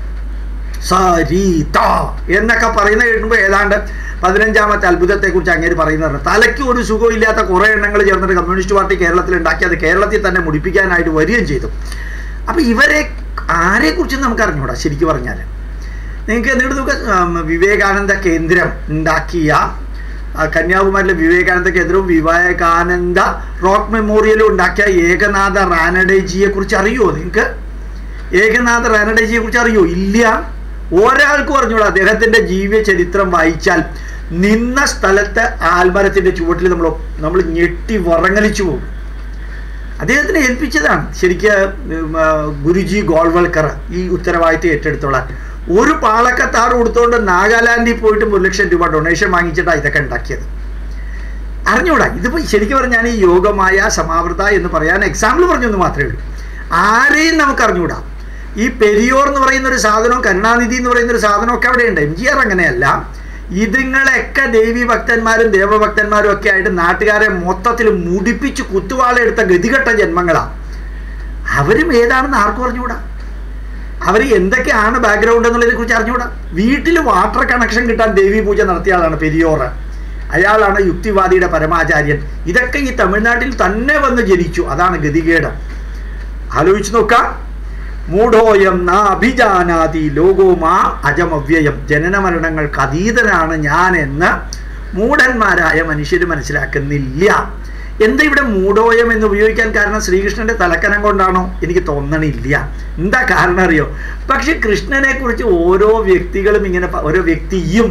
സരീത എന്നൊക്കെ പറയുന്ന കേൾക്കുമ്പോൾ ഏതാണ്ട് പതിനഞ്ചാമത്തെ അത്ഭുതത്തെ കുറിച്ച് അങ്ങേര് പറയുന്നതാണ് തലയ്ക്ക് ഒരു സുഖമില്ലാത്ത കുറേ എണ്ണങ്ങൾ ചേർന്നിട്ട് കമ്മ്യൂണിസ്റ്റ് പാർട്ടി കേരളത്തിൽ ഉണ്ടാക്കി അത് കേരളത്തിൽ തന്നെ മുടിപ്പിക്കാനായിട്ട് വരികയും ചെയ്തു അപ്പൊ ഇവരെ ആരെ കുറിച്ച് നമുക്ക് അറിഞ്ഞൂടാ ശരിക്കും പറഞ്ഞാൽ നിങ്ങൾക്ക് എന്നിട്ട് നമുക്ക് വിവേകാനന്ദ കേന്ദ്രം ഉണ്ടാക്കിയ ആ, കന്യാകുമാരിയിലെ വിവേകാനന്ദ കേന്ദ്രവും വിവേകാനന്ദ റോക്ക് മെമ്മോറിയലും ഉണ്ടാക്കിയ ഏകനാഥ റാനഡേജിയെ കുറിച്ച് അറിയുമോ നിങ്ങൾക്ക് ഏകനാഥ റാനഡേജിയെ കുറിച്ച് അറിയോ ഇല്ല ഒരാൾക്കും അറിഞ്ഞൂടാ അദ്ദേഹത്തിന്റെ ജീവിത ചരിത്രം വായിച്ചാൽ നിന്ന സ്ഥലത്ത് ആൽമരത്തിന്റെ ചുവട്ടിൽ നമ്മൾ നമ്മൾ ഞെട്ടി വറങ്ങലിച്ചു പോകും അദ്ദേഹത്തിനെ ഏൽപ്പിച്ചതാണ് ശരിക്ക് ഉം, ആ, ഗുരുജി ഗോൾവൽക്കർ ഈ ഉത്തരവാദിത്തം ഏറ്റെടുത്തോളാൻ ഒരു പാളക്കത്താറ് കൊടുത്തുകൊണ്ട് നാഗാലാൻഡിൽ പോയിട്ട് ഒരു ലക്ഷം രൂപ ഡൊണേഷൻ വാങ്ങിച്ചിട്ടാണ് ഇതൊക്കെ ഉണ്ടാക്കിയത് അറിഞ്ഞൂടാ ഇതിപ്പോൾ ശരിക്കും പറഞ്ഞാൽ ഈ യോഗമായ സമാവൃത എന്ന് പറയാൻ എക്സാമ്പിൾ പറഞ്ഞൊന്ന് മാത്രമേ ഉള്ളൂ ആരെയും നമുക്ക് അറിഞ്ഞൂടാ ഈ പെരിയോർ എന്ന് പറയുന്ന ഒരു സാധനവും കരുണാനിധി എന്ന് പറയുന്ന ഒരു സാധനമൊക്കെ അവിടെ ഉണ്ട് എം ജി ആർ അങ്ങനെയല്ല ഇതുങ്ങളൊക്കെ ദേവി ഭക്തന്മാരും ദേവഭക്തന്മാരും ഒക്കെ ആയിട്ട് നാട്ടുകാരെ മൊത്തത്തിൽ മുടിപ്പിച്ച് കുത്തുവാളെടുത്ത ഗതികെട്ട ജന്മങ്ങളാണ് അവരും ഏതാണെന്ന് ആർക്കും അറിഞ്ഞുകൂടാ അവർ എന്തൊക്കെയാണ് ബാക്ക്ഗ്രൗണ്ട് എന്നുള്ളതിനെ കുറിച്ച് അറിഞ്ഞുകൂടാ വീട്ടിൽ വാട്ടർ കണക്ഷൻ കിട്ടാൻ ദേവി പൂജ നടത്തിയ ആളാണ് പെരിയോറ് അയാളാണ് യുക്തിവാദിയുടെ പരമാചാര്യൻ ഇതൊക്കെ ഈ തമിഴ്നാട്ടിൽ തന്നെ വന്ന് ജനിച്ചു അതാണ് ഗതികേട് ആലോചിച്ച് നോക്കാം മൂഢോയം ന അഭിജാനാതി ലോകോമാ അജമവ്യയം ജനന മരണങ്ങൾക്ക് അതീതനാണ് ഞാൻ എന്ന് മൂഢന്മാരായ മനുഷ്യർ മനസ്സിലാക്കുന്നില്ല എന്താ ഇവിടെ മൂഢോയം എന്ന് ഉപയോഗിക്കാൻ കാരണം ശ്രീകൃഷ്ണന്റെ തലക്കനം കൊണ്ടാണോ എനിക്ക് തോന്നണില്ല എന്താ കാരണം അറിയോ പക്ഷെ കൃഷ്ണനെ കുറിച്ച് ഓരോ വ്യക്തികളും ഇങ്ങനെ പ- ഓരോ വ്യക്തിയും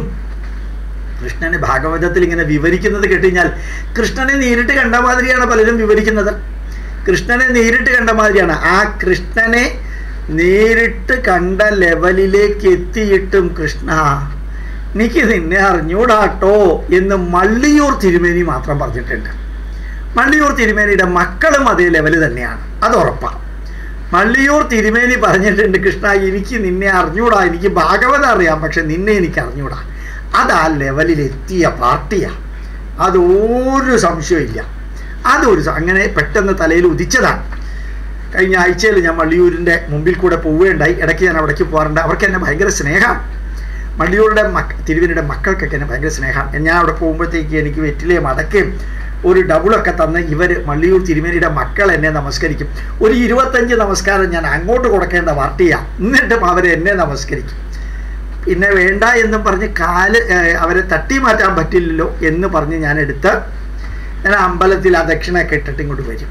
കൃഷ്ണനെ ഭാഗവതത്തിൽ ഇങ്ങനെ വിവരിക്കുന്നത് കേട്ടുകഴിഞ്ഞാൽ കൃഷ്ണനെ നേരിട്ട് കണ്ട മാതിരിയാണ് പലരും വിവരിക്കുന്നത് കൃഷ്ണനെ നേരിട്ട് കണ്ട മാതിരിയാണ് ആ കൃഷ്ണനെ നേരിട്ട് കണ്ട ലെവലിലേക്ക് എത്തിയിട്ടും കൃഷ്ണ എനിക്ക് നിന്നെ അറിഞ്ഞൂടാട്ടോ എന്ന് മള്ളിയൂർ തിരുമേനി മാത്രം പറഞ്ഞിട്ടുണ്ട് മള്ളിയൂർ തിരുമേനിയുടെ മക്കളും അതേ ലെവല് തന്നെയാണ് അത് ഉറപ്പാണ് മള്ളിയൂർ തിരുമേനി പറഞ്ഞിട്ടുണ്ട് കൃഷ്ണ എനിക്ക് നിന്നെ അറിഞ്ഞൂടാ എനിക്ക് ഭാഗവതം അറിയാം പക്ഷെ നിന്നെ എനിക്ക് അറിഞ്ഞൂടാ അത് ആ ലെവലിൽ എത്തിയ പാർട്ടിയാണ് അത് ഒരു സംശയമില്ല അതൊരു സ- അങ്ങനെ പെട്ടെന്ന് തലയിൽ ഉദിച്ചതാണ് കഴിഞ്ഞ ആഴ്ചയിൽ ഞാൻ മള്ളിയൂരിൻ്റെ മുമ്പിൽ കൂടെ പോവുകയുണ്ടായി ഇടയ്ക്ക് ഞാൻ അവിടേക്ക് പോകാറുണ്ട് അവർക്ക് എന്നെ ഭയങ്കര സ്നേഹം മള്ളിയൂരുടെ മക്ക തിരുവിനിയുടെ മക്കൾക്കൊക്കെ എന്നെ ഭയങ്കര സ്നേഹം ഞാൻ അവിടെ പോകുമ്പോഴത്തേക്ക് എനിക്ക് വെറ്റിലയും അടക്കയും ഒരു ഡബിളൊക്കെ തന്ന് ഇവർ മള്ളിയൂർ തിരുമേനിയുടെ മക്കൾ എന്നെ നമസ്കരിക്കും ഒരു ഇരുപത്തഞ്ച് നമസ്കാരം ഞാൻ അങ്ങോട്ട് കൊടുക്കേണ്ട പാർട്ടിയാണ് എന്നിട്ടും അവർ എന്നെ നമസ്കരിക്കും പിന്നെ വേണ്ട എന്നും പറഞ്ഞ് കാല് ഏഹ്, അവരെ തട്ടി മാറ്റാൻ പറ്റില്ലല്ലോ എന്ന് പറഞ്ഞ് ഞാൻ എടുത്ത് ഞാൻ അമ്പലത്തിൽ ആ ദക്ഷിണയൊക്കെ ഇട്ടിട്ട് ഇങ്ങോട്ട് വരും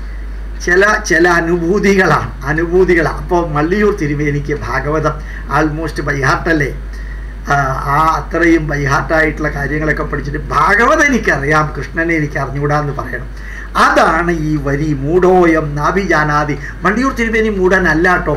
ചില ചില അനുഭൂതികളാണ് അനുഭൂതികളാണ് അപ്പോൾ മള്ളിയൂർ തിരുമേനിക്ക് ഭാഗവതം ആൾമോസ്റ്റ് ബൈഹാർട്ടല്ലേ ആ, ആ അത്രയും ബൈഹാർട്ടായിട്ടുള്ള കാര്യങ്ങളൊക്കെ പഠിച്ചിട്ട് ഭാഗവതം എനിക്കറിയാം കൃഷ്ണനെ എനിക്ക് അറിഞ്ഞുകൂടാന്ന് പറയണം അതാണ് ഈ വരി മൂഢോയം നാഭിജാനാദി മള്ളിയൂർ തിരുമേനി മൂഢനല്ല കേട്ടോ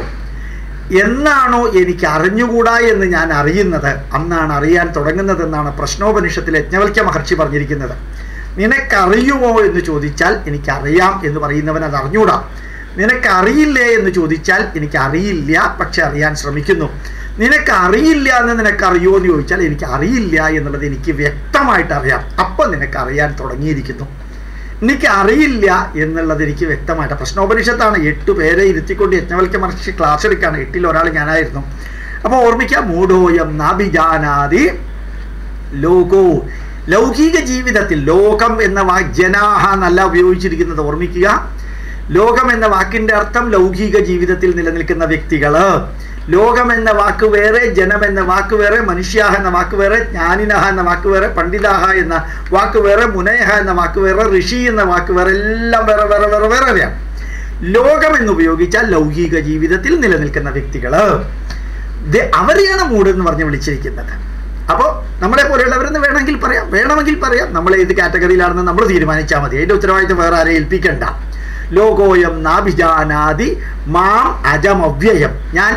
എന്നാണോ എനിക്ക് അറിഞ്ഞുകൂടാ എന്ന് ഞാൻ അറിയുന്നത് അന്നാണ് അറിയാൻ തുടങ്ങുന്നതെന്നാണ് പ്രശ്നോപനിഷത്തിൽ യജ്ഞവൽക്യ മഹർഷി പറഞ്ഞിരിക്കുന്നത് നിനക്കറിയുമോ എന്ന് ചോദിച്ചാൽ എനിക്കറിയാം എന്ന് പറയുന്നവൻ അത് അറിഞ്ഞൂടാ നിനക്കറിയില്ലേ എന്ന് ചോദിച്ചാൽ എനിക്കറിയില്ല പക്ഷെ അറിയാൻ ശ്രമിക്കുന്നു നിനക്കറിയില്ല എന്ന് നിനക്കറിയുമോ എന്ന് ചോദിച്ചാൽ എനിക്ക് അറിയില്ല എന്നുള്ളത് എനിക്ക് വ്യക്തമായിട്ട് അറിയാം അപ്പം നിനക്കറിയാൻ തുടങ്ങിയിരിക്കുന്നു എനിക്ക് അറിയില്ല എന്നുള്ളത് എനിക്ക് വ്യക്തമായിട്ട് പ്രശ്നോപനിഷത്താണ് എട്ട് പേരെ ഇരുത്തിക്കൊണ്ട് യജ്ഞവൽക്യ മഹർഷി ക്ലാസ് എടുക്കുകയാണ് എട്ടിൽ ഒരാൾ ഞാനായിരുന്നു അപ്പോൾ ഓർമ്മിക്കാം മൂഢോയം നാഭിജാനാതി ലോകോ ലൗകിക ജീവിതത്തിൽ ലോകം എന്ന വാക്ക് ജനാഹ എന്നല്ല ഉപയോഗിച്ചിരിക്കുന്നത് ഓർമ്മിക്കുക ലോകം എന്ന വാക്കിന്റെ അർത്ഥം ലൗകിക ജീവിതത്തിൽ നിലനിൽക്കുന്ന വ്യക്തികള് ലോകം എന്ന വാക്ക് വേറെ ജനം എന്ന വാക്ക് വേറെ മനുഷ്യാഹ എന്ന വാക്ക് വേറെ ജ്ഞാനിനഹ എന്ന വാക്ക് വേറെ പണ്ഡിതാഹ എന്ന വാക്ക് വേറെ മുനയഹ എന്ന വാക്ക് വേറെ ഋഷി എന്ന വാക്ക് വേറെ എല്ലാം വേറെ വേറെ വേറെ വേറെ വേറെയാണ് ലോകം എന്ന് ഉപയോഗിച്ചാൽ ലൗകിക ജീവിതത്തിൽ നിലനിൽക്കുന്ന വ്യക്തികൾ അവരെയാണ് മൂട് എന്ന് പറഞ്ഞ് വിളിച്ചിരിക്കുന്നത് അപ്പോൾ നമ്മളെ പോലെയുള്ളവരെന്ന് വേണമെങ്കിൽ പറയാം വേണമെങ്കിൽ പറയാം നമ്മൾ ഏത് കാറ്റഗറിയിലാണെന്ന് നമ്മൾ തീരുമാനിച്ചാൽ മതി അതിൻ്റെ ഉത്തരവാദിത്വം വേറെ ആരെ ഏൽപ്പിക്കണ്ട ലോകോയം നാഭിജാനാദി മാം അജമവ്യയം ഞാൻ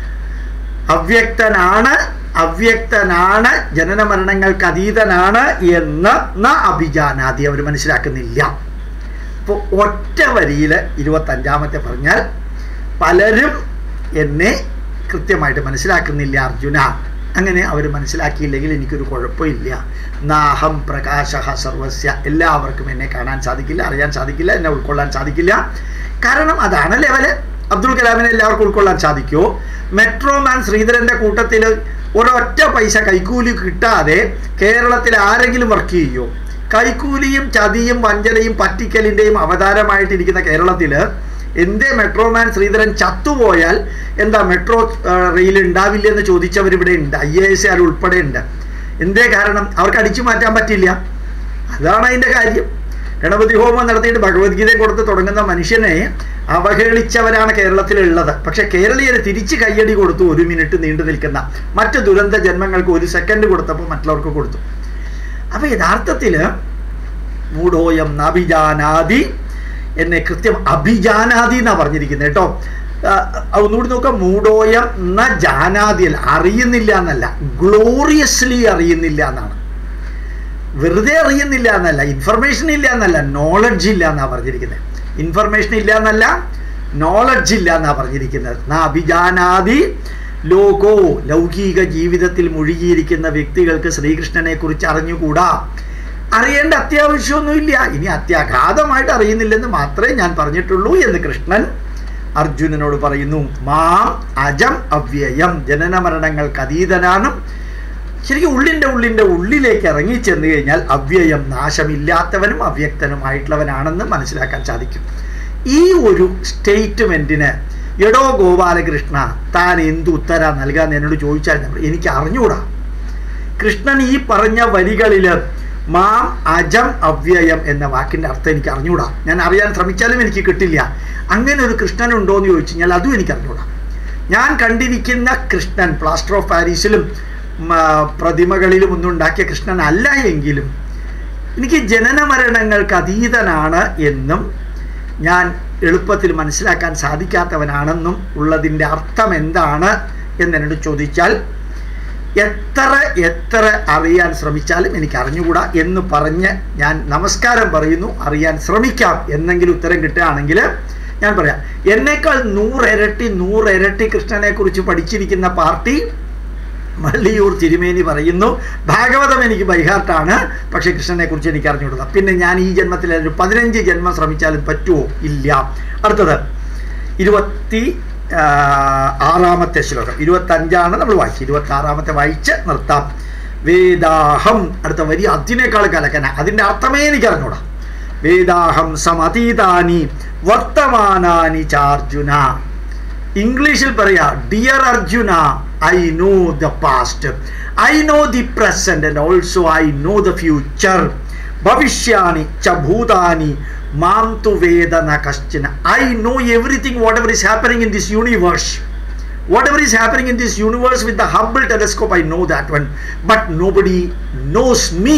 അവ്യക്തനാണ് അവ്യക്തനാണ് ജനന മരണങ്ങൾക്ക് അതീതനാണ് എന്ന് ന അഭിജാനാദി അവർ മനസ്സിലാക്കുന്നില്ല ഇപ്പോൾ ഒറ്റ വരിയിൽ ഇരുപത്തഞ്ചാമത്തെ പറഞ്ഞാൽ പലരും എന്നെ കൃത്യമായിട്ട് മനസ്സിലാക്കുന്നില്ല അർജുന അങ്ങനെ അവർ മനസ്സിലാക്കിയില്ലെങ്കിൽ എനിക്കൊരു കുഴപ്പമില്ല നാഹം പ്രകാശ സർവസ്യ എല്ലാവർക്കും എന്നെ കാണാൻ സാധിക്കില്ല അറിയാൻ സാധിക്കില്ല എന്നെ ഉൾക്കൊള്ളാൻ സാധിക്കില്ല കാരണം അതാണ് ലെവല് അബ്ദുൾ കലാമിനെ എല്ലാവർക്കും ഉൾക്കൊള്ളാൻ സാധിക്കുമോ മെട്രോമാൻ ശ്രീധരന്റെ കൂട്ടത്തിൽ ഒരൊറ്റ പൈസ കൈക്കൂലി കിട്ടാതെ കേരളത്തിൽ ആരെങ്കിലും വർക്ക് ചെയ്യുമോ കൈക്കൂലിയും ചതിയും വഞ്ചനയും പറ്റിക്കലിൻ്റെയും അവതാരമായിട്ടിരിക്കുന്ന കേരളത്തിൽ എന്തേ മെട്രോമാൻ ശ്രീധരൻ ചത്തുപോയാൽ എന്താ മെട്രോ റെയിൽ ഉണ്ടാവില്ല എന്ന് ചോദിച്ചവർ ഇവിടെ ഉണ്ട് ഐ എ എസ് ആർ ഉൾപ്പെടെ ഉണ്ട് എന്തേ കാരണം അവർക്ക് അടിച്ചു മാറ്റാൻ പറ്റില്ല അതാണ് അതിൻ്റെ കാര്യം ഗണപതി ഹോമം നടത്തിയിട്ട് ഭഗവത്ഗീത കൊടുത്ത് തുടങ്ങുന്ന മനുഷ്യനെ അവഹേളിച്ചവരാണ് കേരളത്തിലുള്ളത് പക്ഷെ കേരളീയരെ തിരിച്ച് കയ്യടി കൊടുത്തു ഒരു മിനിറ്റ് നീണ്ടു നിൽക്കുന്ന മറ്റ് ദുരന്ത ജന്മങ്ങൾക്ക് ഒരു സെക്കൻഡ് കൊടുത്തപ്പോൾ മറ്റുള്ളവർക്ക് കൊടുത്തു അപ്പൊ യഥാർത്ഥത്തിൽ മൂഢോയം നഭിജാനാദി എന്നെ കൃത്യം അഭിജാനാദി എന്നാ പറഞ്ഞിരിക്കുന്നത് കേട്ടോ ഒന്നുകൂടി നോക്കാം മൂഢോയം ന ജാനാദി അല്ല അറിയുന്നില്ല എന്നല്ല ഗ്ലോറിയസ്ലി അറിയുന്നില്ല എന്നാണ് വെറുതെ അറിയുന്നില്ല എന്നല്ല ഇൻഫർമേഷൻ ഇല്ല എന്നല്ല നോളജ് ഇല്ല എന്നാ പറഞ്ഞിരിക്കുന്നത് ഇൻഫർമേഷൻ ഇല്ല എന്നല്ല നോളജ് ഇല്ല എന്നാ പറഞ്ഞിരിക്കുന്നത് നാ അഭിജാനാദി ലോകോ ലൗകിക ജീവിതത്തിൽ മുഴുകിയിരിക്കുന്ന വ്യക്തികൾക്ക് ശ്രീകൃഷ്ണനെ കുറിച്ച് അറിഞ്ഞുകൂടാ അറിയേണ്ട അത്യാവശ്യമൊന്നുമില്ല ഇനി അത്യാഘാതമായിട്ട് അറിയുന്നില്ലെന്ന് മാത്രമേ ഞാൻ പറഞ്ഞിട്ടുള്ളൂ എന്ന് കൃഷ്ണൻ അർജുനനോട് പറയുന്നു മാം അജം അവ്യയം ജനന മരണങ്ങൾക്ക് അതീതനാണ് ശരിക്കും ഉള്ളിൻ്റെ ഉള്ളിൻ്റെ ഉള്ളിലേക്ക് ഇറങ്ങി ചെന്ന് കഴിഞ്ഞാൽ അവ്യയം നാശമില്ലാത്തവനും അവ്യക്തനുമായിട്ടുള്ളവനാണെന്ന് മനസ്സിലാക്കാൻ സാധിക്കും ഈ ഒരു സ്റ്റേറ്റ്മെൻറ്റിന് എടോ ഗോപാലകൃഷ്ണ താൻ എന്ത് ഉത്തര നൽകാൻ എന്നോട് ചോദിച്ചാൽ എനിക്ക് അറിഞ്ഞുകൂടാ കൃഷ്ണൻ ഈ പറഞ്ഞ വരികളിൽ മാം അജം അവ്യയം എന്ന വാക്കിൻ്റെ അർത്ഥം എനിക്ക് അറിഞ്ഞുകൂടാ ഞാൻ അറിയാൻ ശ്രമിച്ചാലും എനിക്ക് കിട്ടില്ല അങ്ങനെ ഒരു കൃഷ്ണൻ ഉണ്ടോ എന്ന് ചോദിച്ചു കഴിഞ്ഞാൽ അതും എനിക്ക് അറിഞ്ഞുകൂടാ ഞാൻ കണ്ടിരിക്കുന്ന കൃഷ്ണൻ പ്ലാസ്റ്റർ ഓഫ് പാരീസിലും പ്രതിമകളിലും ഒന്നും ഉണ്ടാക്കിയ കൃഷ്ണൻ അല്ല എങ്കിലും എനിക്ക് ജനന മരണങ്ങൾക്ക് അതീതനാണ് എന്നും ഞാൻ എളുപ്പത്തിൽ മനസ്സിലാക്കാൻ സാധിക്കാത്തവനാണെന്നും ഉള്ളതിൻ്റെ അർത്ഥം എന്താണ് എന്നോട് ചോദിച്ചാൽ എത്ര എത്ര അറിയാൻ ശ്രമിച്ചാലും എനിക്ക് അറിഞ്ഞുകൂടാ എന്ന് പറഞ്ഞ് ഞാൻ നമസ്കാരം പറയുന്നു അറിയാൻ ശ്രമിക്കാം എന്നെങ്കിലും ഉത്തരം കിട്ടുകയാണെങ്കിൽ ഞാൻ പറയാം എന്നേക്കാൾ നൂറിരട്ടി നൂറിരട്ടി കൃഷ്ണനെ കുറിച്ച് പഠിച്ചിരിക്കുന്ന പാർട്ടി മള്ളിയൂർ തിരുമേനി പറയുന്നു ഭാഗവതം എനിക്ക് ബൈഹാർട്ടാണ് പക്ഷെ കൃഷ്ണനെ കുറിച്ച് എനിക്ക് അറിഞ്ഞുകൂടാ പിന്നെ ഞാൻ ഈ ജന്മത്തിൽ ഒരു പതിനഞ്ച് ജന്മം ശ്രമിച്ചാലും പറ്റുമോ ഇല്ല അടുത്തത് ഇരുപത്തി ആറാമത്തെ ശ്ലോകം ഇരുപത്തഞ്ചാണ് നമ്മൾ വായിച്ചത് ഇരുപത്തി ആറാമത്തെ വായിച്ച് നിർത്താം വേദാഹം അടുത്ത വരി അതിനേക്കാൾ കലക്കന അതിൻ്റെ അർത്ഥമേ എനിക്ക് അറിഞ്ഞൂടാ വേദാഹം സമതീതാനി വർത്തമാനാനി ചാർജുന ഇംഗ്ലീഷിൽ പറയാ dear Arjuna I know the past I know the present and also I know the future ഭവിഷ്യാണി ച ഭൂതാനി മാം തു വേദ ന കശ്ചന I know everything whatever is happening in this universe whatever is happening in this universe with the Hubble telescope I know that one but nobody knows me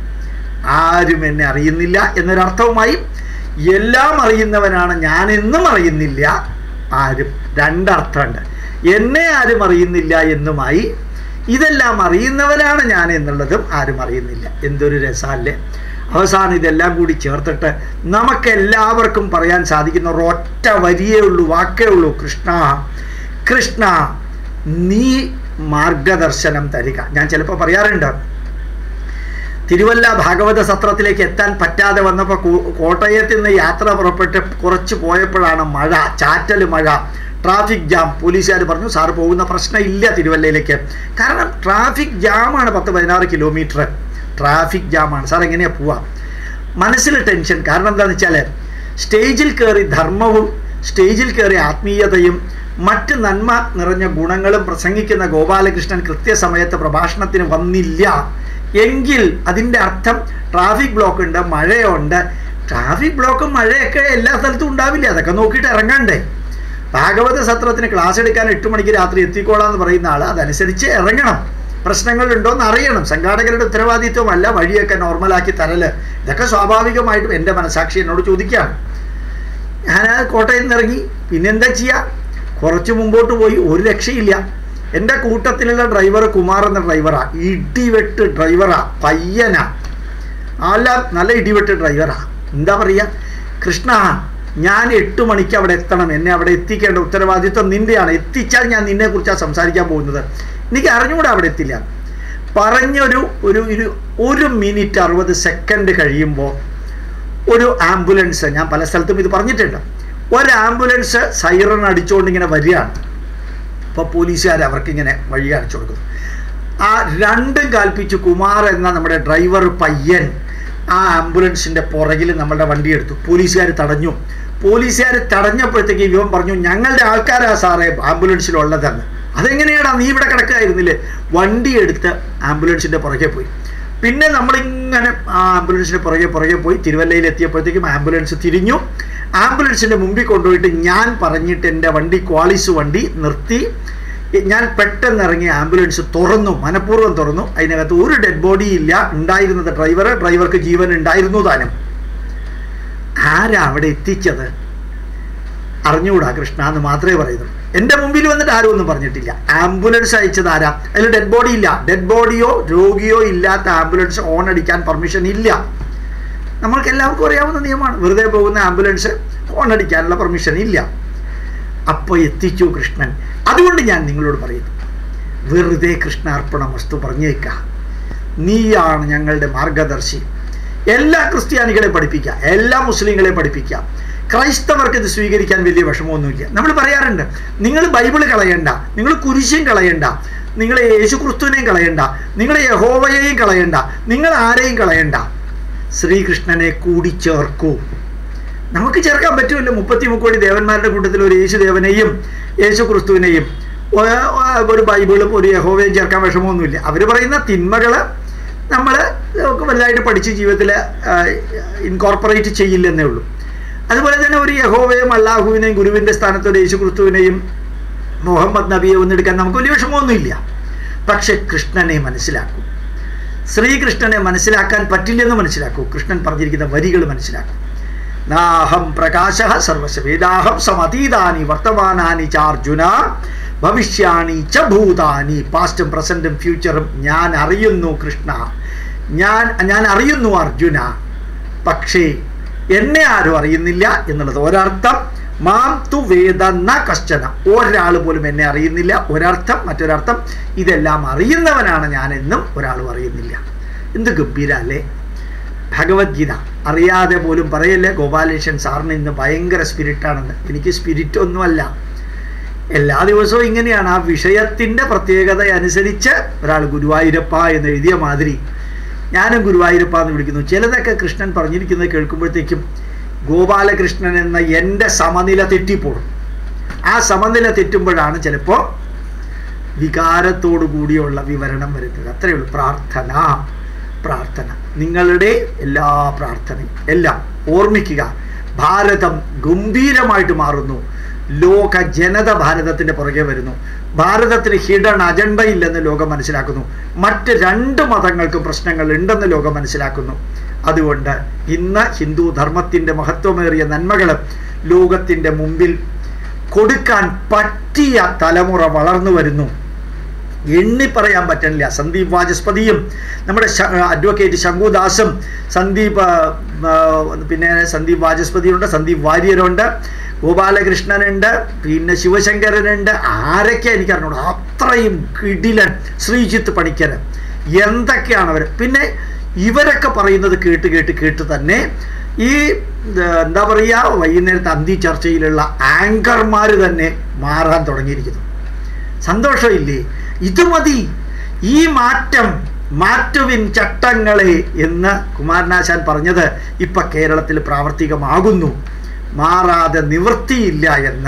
ആരും എന്നെ അറിയുന്നില്ല എന്നൊരർത്ഥവുമായി എല്ലാം അറിയുന്നവനാണ് ഞാനെന്നും അറിയുന്നില്ല ആരും രണ്ടർത്ഥമുണ്ട് എന്നെ ആരും അറിയുന്നില്ല എന്നുമായി ഇതെല്ലാം അറിയുന്നവനാണ് ഞാൻ എന്നുള്ളതും ആരും അറിയുന്നില്ല എന്തൊരു രസമല്ലേ അവസാനം ഇതെല്ലാം കൂടി ചേർത്തിട്ട് നമുക്കെല്ലാവർക്കും പറയാൻ സാധിക്കുന്ന ഒരൊറ്റ വരിയേ ഉള്ളൂ വാക്കേ ഉള്ളൂ കൃഷ്ണ കൃഷ്ണ നീ മാർഗദർശനം തരിക ഞാൻ ചിലപ്പോൾ പറയാറുണ്ട് തിരുവല്ല ഭാഗവത സത്രത്തിലേക്ക് എത്താൻ പറ്റാതെ വന്നപ്പോൾ കോട്ടയത്ത് നിന്ന് യാത്ര പുറപ്പെട്ട് കുറച്ച് പോയപ്പോഴാണ് മഴ ചാറ്റൽ മഴ ട്രാഫിക് ജാം പോലീസുകാർ പറഞ്ഞു സാറ് പോകുന്ന പ്രശ്നമില്ല തിരുവല്ലയിലേക്ക് കാരണം ട്രാഫിക് ജാമാണ് പത്ത് പതിനാറ് കിലോമീറ്റർ ട്രാഫിക് ജാമാണ് സാർ എങ്ങനെയാണ് പോവാം മനസ്സിൽ ടെൻഷൻ കാരണം എന്താണെന്ന് വെച്ചാൽ സ്റ്റേജിൽ കയറി ധർമ്മവും സ്റ്റേജിൽ കയറി ആത്മീയതയും മറ്റ് നന്മ നിറഞ്ഞ ഗുണങ്ങളും പ്രസംഗിക്കുന്ന ഗോപാലകൃഷ്ണൻ കൃത്യസമയത്ത് പ്രഭാഷണത്തിന് വന്നില്ല എങ്കിൽ അതിൻ്റെ അർത്ഥം ട്രാഫിക് ബ്ലോക്ക് ഉണ്ട് മഴയുണ്ട് ട്രാഫിക് ബ്ലോക്കും മഴയൊക്കെ എല്ലാ സ്ഥലത്തും ഉണ്ടാവില്ല അതൊക്കെ നോക്കിയിട്ട് ഇറങ്ങണ്ടേ ഭാഗവത സത്രത്തിന് ക്ലാസ് എടുക്കാൻ എട്ട് മണിക്ക് രാത്രി എത്തിക്കോളാം എന്ന് പറയുന്ന ആൾ അതനുസരിച്ച് ഇറങ്ങണം പ്രശ്നങ്ങളുണ്ടോ എന്ന് അറിയണം സംഘാടകരുടെ ഉത്തരവാദിത്വമല്ല വഴിയൊക്കെ നോർമലാക്കി തരല് ഇതൊക്കെ സ്വാഭാവികമായിട്ടും എൻ്റെ മനസാക്ഷി എന്നോട് ചോദിക്കുകയാണ് ഞാൻ ആ കോട്ടയിൽ നിന്ന് ഇറങ്ങി പിന്നെന്താ ചെയ്യുക കുറച്ച് മുമ്പോട്ട് പോയി ഒരു രക്ഷയില്ല എൻ്റെ കൂട്ടത്തിലുള്ള ഡ്രൈവർ കുമാർ എന്ന ഡ്രൈവറാ ഇടിവെട്ട് ഡ്രൈവറാ പയ്യനാ അല്ല നല്ല ഇടിവെട്ട് ഡ്രൈവറാ എന്താ പറയുക കൃഷ്ണ ഞാൻ എട്ട് മണിക്ക് അവിടെ എത്തണം എന്നെ അവിടെ എത്തിക്കേണ്ട ഉത്തരവാദിത്വം നിന്റെയാണ് എത്തിച്ചാൽ ഞാൻ നിന്നെ കുറിച്ചാണ് സംസാരിക്കാൻ പോകുന്നത് എനിക്ക് അറിഞ്ഞുകൂടെ അവിടെ എത്തില്ല പറഞ്ഞൊരു ഒരു ഒരു ഒരു മിനിറ്റ് അറുപത് സെക്കൻഡ് കഴിയുമ്പോൾ ഒരു ആംബുലൻസ് ഞാൻ പല സ്ഥലത്തും ഇത് പറഞ്ഞിട്ടുണ്ട് ഒരു ആംബുലൻസ് സൈറൺ അടിച്ചുകൊണ്ട് ഇങ്ങനെ വരികയാണ് അപ്പോൾ പോലീസുകാർ അവർക്കിങ്ങനെ വഴി കാണിച്ചു കൊടുക്കുന്നു ആ രണ്ടും കൽപ്പിച്ച് കുമാർ എന്ന നമ്മുടെ ഡ്രൈവർ പയ്യൻ ആ ആംബുലൻസിൻ്റെ പുറകിൽ നമ്മളുടെ വണ്ടി എടുത്തു പോലീസുകാർ തടഞ്ഞു പോലീസുകാർ തടഞ്ഞപ്പോഴത്തേക്ക് ഇവൻ പറഞ്ഞു ഞങ്ങളുടെ ആൾക്കാരാ സാറേ ആംബുലൻസിലുള്ളതെന്ന് അതെങ്ങനെയാടാ നീ ഇവിടെ കിടക്കായിരുന്നില്ലേ വണ്ടി എടുത്ത് ആംബുലൻസിൻ്റെ പുറകെ പോയി പിന്നെ നമ്മളിങ്ങനെ ആ ആംബുലൻസിൻ്റെ പുറകെ പുറകെ പോയി തിരുവല്ലയിൽ എത്തിയപ്പോഴത്തേക്കും ആംബുലൻസ് തിരിഞ്ഞു ആംബുലൻസിൻ്റെ മുമ്പിൽ കൊണ്ടുപോയിട്ട് ഞാൻ പറഞ്ഞിട്ട് എൻ്റെ വണ്ടി ക്വാളിസ് വണ്ടി നിർത്തി ഞാൻ പെട്ടെന്ന് ഇറങ്ങി ആംബുലൻസ് തുറന്നു മനഃപൂർവ്വം തുറന്നു അതിനകത്ത് ഒരു ഡെഡ് ബോഡി ഇല്ല ഉണ്ടായിരുന്നത് ഡ്രൈവർ ഡ്രൈവർക്ക് ജീവൻ ഉണ്ടായിരുന്നു താനും ആരാ അവിടെ എത്തിച്ചത് അറിഞ്ഞുകൂടാ കൃഷ്ണ എന്ന് മാത്രമേ പറയുന്നുള്ളൂ എൻ്റെ മുമ്പിൽ വന്നിട്ട് ആരും ഒന്നും പറഞ്ഞിട്ടില്ല ആംബുലൻസ് അയച്ചത് ആരാ അതിൽ ഡെഡ് ബോഡി ഇല്ല ഡെഡ് ബോഡിയോ രോഗിയോ ഇല്ലാത്ത ആംബുലൻസ് ഓൺ അടിക്കാൻ പെർമിഷൻ ഇല്ല നമ്മൾക്ക് എല്ലാവർക്കും അറിയാവുന്ന നിയമമാണ് വെറുതെ പോകുന്ന ആംബുലൻസ് ഹോൺ അടിക്കാനുള്ള പെർമിഷൻ ഇല്ല അപ്പോൾ എത്തിച്ചു കൃഷ്ണൻ അതുകൊണ്ട് ഞാൻ നിങ്ങളോട് പറയുന്നു വെറുതെ കൃഷ്ണാർപ്പണ വസ്തു പറഞ്ഞേക്കാം നീയാണ് ഞങ്ങളുടെ മാർഗദർശി എല്ലാ ക്രിസ്ത്യാനികളെ പഠിപ്പിക്കുക എല്ലാ മുസ്ലിങ്ങളെ പഠിപ്പിക്കുക ക്രൈസ്തവർക്ക് ഇത് സ്വീകരിക്കാൻ വലിയ വിഷമമൊന്നുമില്ല നമ്മൾ പറയാറുണ്ട് നിങ്ങൾ ബൈബിള് കളയണ്ട നിങ്ങൾ കുരിശും കളയണ്ട നിങ്ങൾ യേശു ക്രിസ്തുവിനെയും കളയണ്ട നിങ്ങൾ യഹോവയെയും കളയണ്ട നിങ്ങൾ ആരെയും കളയണ്ട ശ്രീകൃഷ്ണനെ കൂടി ചേർക്കൂ നമുക്ക് ചേർക്കാൻ പറ്റുമല്ലോ മുപ്പത്തി മുക്കോടി ദേവന്മാരുടെ കൂട്ടത്തിൽ ഒരു യേശു ദേവനെയും യേശു ക്രിസ്തുവിനെയും ഒരു ബൈബിളും ഒരു യഹോവയും ചേർക്കാൻ വിഷമമൊന്നുമില്ല അവർ പറയുന്ന തിന്മകൾ നമ്മൾ വലുതായിട്ട് പഠിച്ച് ജീവിതത്തിൽ ഇൻകോർപ്പറേറ്റ് ചെയ്യില്ലെന്നേ ഉള്ളൂ അതുപോലെ തന്നെ ഒരു യഹോവയും അള്ളാഹുവിനെയും ഗുരുവിൻ്റെ സ്ഥാനത്ത് ഒരു യേശു ക്രിസ്തുവിനെയും മുഹമ്മദ് നബിയെ ഒന്നെടുക്കാൻ നമുക്ക് വലിയ വിഷമമൊന്നുമില്ല പക്ഷെ കൃഷ്ണനെ മനസ്സിലാക്കൂ ശ്രീകൃഷ്ണനെ മനസ്സിലാക്കാൻ പറ്റില്ലെന്ന് മനസ്സിലാക്കൂ കൃഷ്ണൻ പറഞ്ഞിരിക്കുന്ന വരികൾ മനസ്സിലാക്കൂ നാഹം പ്രകാശ സർവശവേദാഹം സമതീതാനി വർത്തമാനാനി ചാർജുന ഭവിഷ്യാണി ച ഭൂതാനി പാസ്റ്റും പ്രസൻറ്റും ഫ്യൂച്ചറും ഞാൻ അറിയുന്നു കൃഷ്ണ ഞാൻ ഞാൻ അറിയുന്നു അർജുന പക്ഷേ എന്നെ ആരും അറിയുന്നില്ല എന്നുള്ളത് ഒരർത്ഥം മാം തു വേദ ന കശ്ചന ഒരാൾ പോലും എന്നെ അറിയുന്നില്ല ഒരർത്ഥം മറ്റൊരർത്ഥം ഇതെല്ലാം അറിയുന്നവനാണ് ഞാനെന്നും ഒരാളും അറിയുന്നില്ല എന്ത് ഗംഭീര അല്ലേ ഭഗവത്ഗീത അറിയാതെ പോലും പറയല്ലേ ഗോപാലകൃഷ്ണൻ സാറിന് ഇന്ന് ഭയങ്കര സ്പിരിറ്റാണെന്ന് എനിക്ക് സ്പിരിറ്റ് ഒന്നുമല്ല എല്ലാ ദിവസവും ഇങ്ങനെയാണ് ആ വിഷയത്തിൻ്റെ പ്രത്യേകത അനുസരിച്ച് ഒരാൾ ഗുരുവായൂരപ്പ എന്ന് എഴുതിയ മാതിരി ഞാനും ഗുരുവായൂരപ്പ എന്ന് വിളിക്കുന്നു ചിലതൊക്കെ കൃഷ്ണൻ പറഞ്ഞിരിക്കുന്നത് കേൾക്കുമ്പോഴത്തേക്കും ഗോപാലകൃഷ്ണൻ എന്ന എൻ്റെ സമനില തെറ്റിപ്പോടും ആ സമനില തെറ്റുമ്പോഴാണ് ചിലപ്പോൾ വികാരത്തോടു കൂടിയുള്ള വിവരണം വരുന്നത് അത്രയേ ഉള്ളൂ പ്രാർത്ഥന പ്രാർത്ഥന നിങ്ങളുടെ എല്ലാ പ്രാർത്ഥനയും എല്ലാം ഓർമ്മിക്കുക ഭാരതം ഗംഭീരമായിട്ട് മാറുന്നു ലോക ജനത ഭാരതത്തിൻ്റെ പുറകെ വരുന്നു ഭാരതത്തിന് ഹിഡൻ അജണ്ട ഇല്ലെന്ന് ലോകം മനസ്സിലാക്കുന്നു മറ്റ് രണ്ട് മതങ്ങൾക്കും പ്രശ്നങ്ങൾ ഉണ്ടെന്ന് ലോകം മനസ്സിലാക്കുന്നു അതുകൊണ്ട് ഇന്ന് ഹിന്ദു ധർമ്മത്തിൻ്റെ മഹത്വമേറിയ നന്മകൾ ലോകത്തിൻ്റെ മുമ്പിൽ കൊടുക്കാൻ പറ്റിയ തലമുറ വളർന്നു വരുന്നു എണ്ണി പറയാൻ പറ്റണില്ല സന്ദീപ് വാചസ്പതിയും നമ്മുടെ അഡ്വക്കേറ്റ് ശംഖുദാസും സന്ദീപ് പിന്നെ സന്ദീപ് വാചസ്പതിയുണ്ട് സന്ദീപ് വാര്യരുണ്ട് ഗോപാലകൃഷ്ണനുണ്ട് പിന്നെ ശിവശങ്കരനുണ്ട് ആരൊക്കെ എനിക്ക് അറിഞ്ഞൂട അത്രയും കിടിലൻ ശ്രീജിത്ത് പണിക്കർ എന്തൊക്കെയാണ് അവർ പിന്നെ ഇവരൊക്കെ പറയുന്നത് കേട്ട് കേട്ട് കേട്ട് തന്നെ ഈ എന്താ പറയുക വൈകുന്നേരത്തെ അന്തി ചർച്ചയിലുള്ള ആങ്കർമാർ തന്നെ മാറാൻ തുടങ്ങിയിരിക്കുന്നു സന്തോഷമില്ലേ ഇത് മതി ഈ മാറ്റം മാറ്റുവിൻ ചട്ടങ്ങളെ എന്ന് കുമാരനാശാൻ പറഞ്ഞത് ഇപ്പം കേരളത്തിൽ പ്രാവർത്തികമാകുന്നു മാറാതെ നിവൃത്തിയില്ല എന്ന്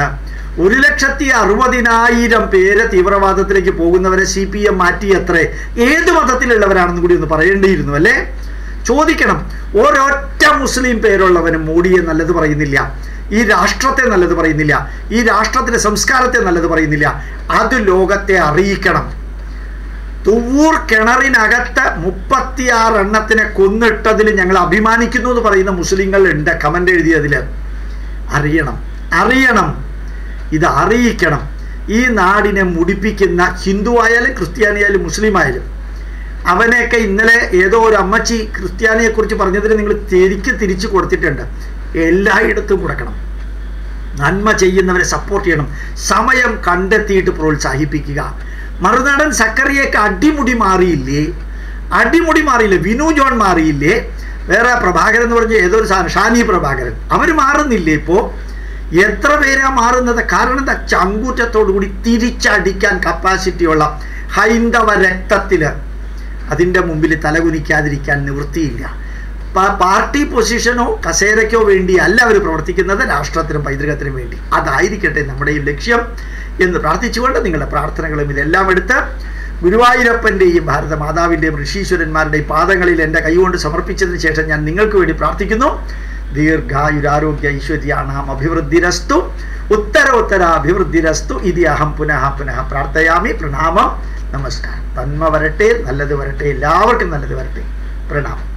ഒരു ലക്ഷത്തി അറുപതിനായിരം പേര് തീവ്രവാദത്തിലേക്ക് പോകുന്നവരെ സി പി എം മാറ്റിയത്രേ ഏത് മതത്തിലുള്ളവരാണെന്ന് കൂടി ഒന്ന് പറയേണ്ടിയിരുന്നു അല്ലേ ചോദിക്കണം ഒരൊറ്റ മുസ്ലിം പേരുള്ളവനും മോഡിയെ നല്ലത് പറയുന്നില്ല ഈ രാഷ്ട്രത്തെ നല്ലത് പറയുന്നില്ല ഈ രാഷ്ട്രത്തിന്റെ സംസ്കാരത്തെ നല്ലത് പറയുന്നില്ല അത് ലോകത്തെ അറിയിക്കണം തുവൂർ കിണറിനകത്ത് മുപ്പത്തിയാറ് എണ്ണത്തിനെ കൊന്നിട്ടതിൽ ഞങ്ങൾ അഭിമാനിക്കുന്നു എന്ന് പറയുന്ന മുസ്ലിങ്ങൾ ഉണ്ട് കമന്റ് എഴുതിയതിൽ അറിയണം അറിയണം ഇത് അറിയിക്കണം ഈ നാടിനെ മുടിപ്പിക്കുന്ന ഹിന്ദു ആയാലും ക്രിസ്ത്യാനിയായാലും മുസ്ലിം ആയാലും അവനെയൊക്കെ ഇന്നലെ ഏതോ ഒരു അമ്മച്ചി ക്രിസ്ത്യാനിയെ കുറിച്ച് പറഞ്ഞതിന് നിങ്ങൾ തിരിക്ക് തിരിച്ചു കൊടുത്തിട്ടുണ്ട് എല്ലായിടത്തും കൊടുക്കണം നന്മ ചെയ്യുന്നവരെ സപ്പോർട്ട് ചെയ്യണം സമയം കണ്ടെത്തിയിട്ട് പ്രോത്സാഹിപ്പിക്കുക മറുനാടൻ സക്കറിയൊക്കെ അടിമുടി മാറിയില്ലേ അടിമുടി മാറിയില്ലേ വിനു ജോൺ മാറിയില്ലേ വേറെ പ്രഭാകരൻ എന്ന് പറഞ്ഞ ഏതൊരു സാധനം ഷാനി പ്രഭാകരൻ അവർ മാറുന്നില്ലേ ഇപ്പോൾ എത്ര പേരാ മാറുന്നത് കാരണം എന്താ ചങ്കൂറ്റത്തോടു കൂടി തിരിച്ചടിക്കാൻ കപ്പാസിറ്റിയുള്ള ഹൈന്ദവ രക്തത്തിൽ അതിൻ്റെ മുമ്പിൽ തലകുനിക്കാതിരിക്കാൻ നിവൃത്തിയില്ല പ- പാർട്ടി പൊസിഷനോ കസേരയ്ക്കോ വേണ്ടി അല്ല അവർ പ്രവർത്തിക്കുന്നത് രാഷ്ട്രത്തിനും പൈതൃകത്തിനും വേണ്ടി അതായിരിക്കട്ടെ നമ്മുടെ ഈ ലക്ഷ്യം എന്ന് പ്രാർത്ഥിച്ചുകൊണ്ട് നിങ്ങളുടെ പ്രാർത്ഥനകളും ഇതെല്ലാം എടുത്ത് ഗുരുവായൂരപ്പൻ്റെയും ഭാരത മാതാവിൻ്റെയും ഋഷീശ്വരന്മാരുടെയും പാദങ്ങളിൽ എൻ്റെ കൈകൊണ്ട് സമർപ്പിച്ചതിന് ശേഷം ഞാൻ നിങ്ങൾക്ക് വേണ്ടി പ്രാർത്ഥിക്കുന്നു ദീർഘായുരാരോഗ്യ ഐശ്വര്യാണാം അഭിവൃദ്ധിരസ്തു ഉത്തരോത്തരാഭിവൃദ്ധിരസ്തു ഇതി അഹം പുനഃ പുനഃ പ്രാർത്ഥയാമി പ്രണാമം നമസ്കാരം തന്മ വരട്ടെ നല്ലത് വരട്ടെ എല്ലാവർക്കും നല്ലത് വരട്ടെ പ്രണാമം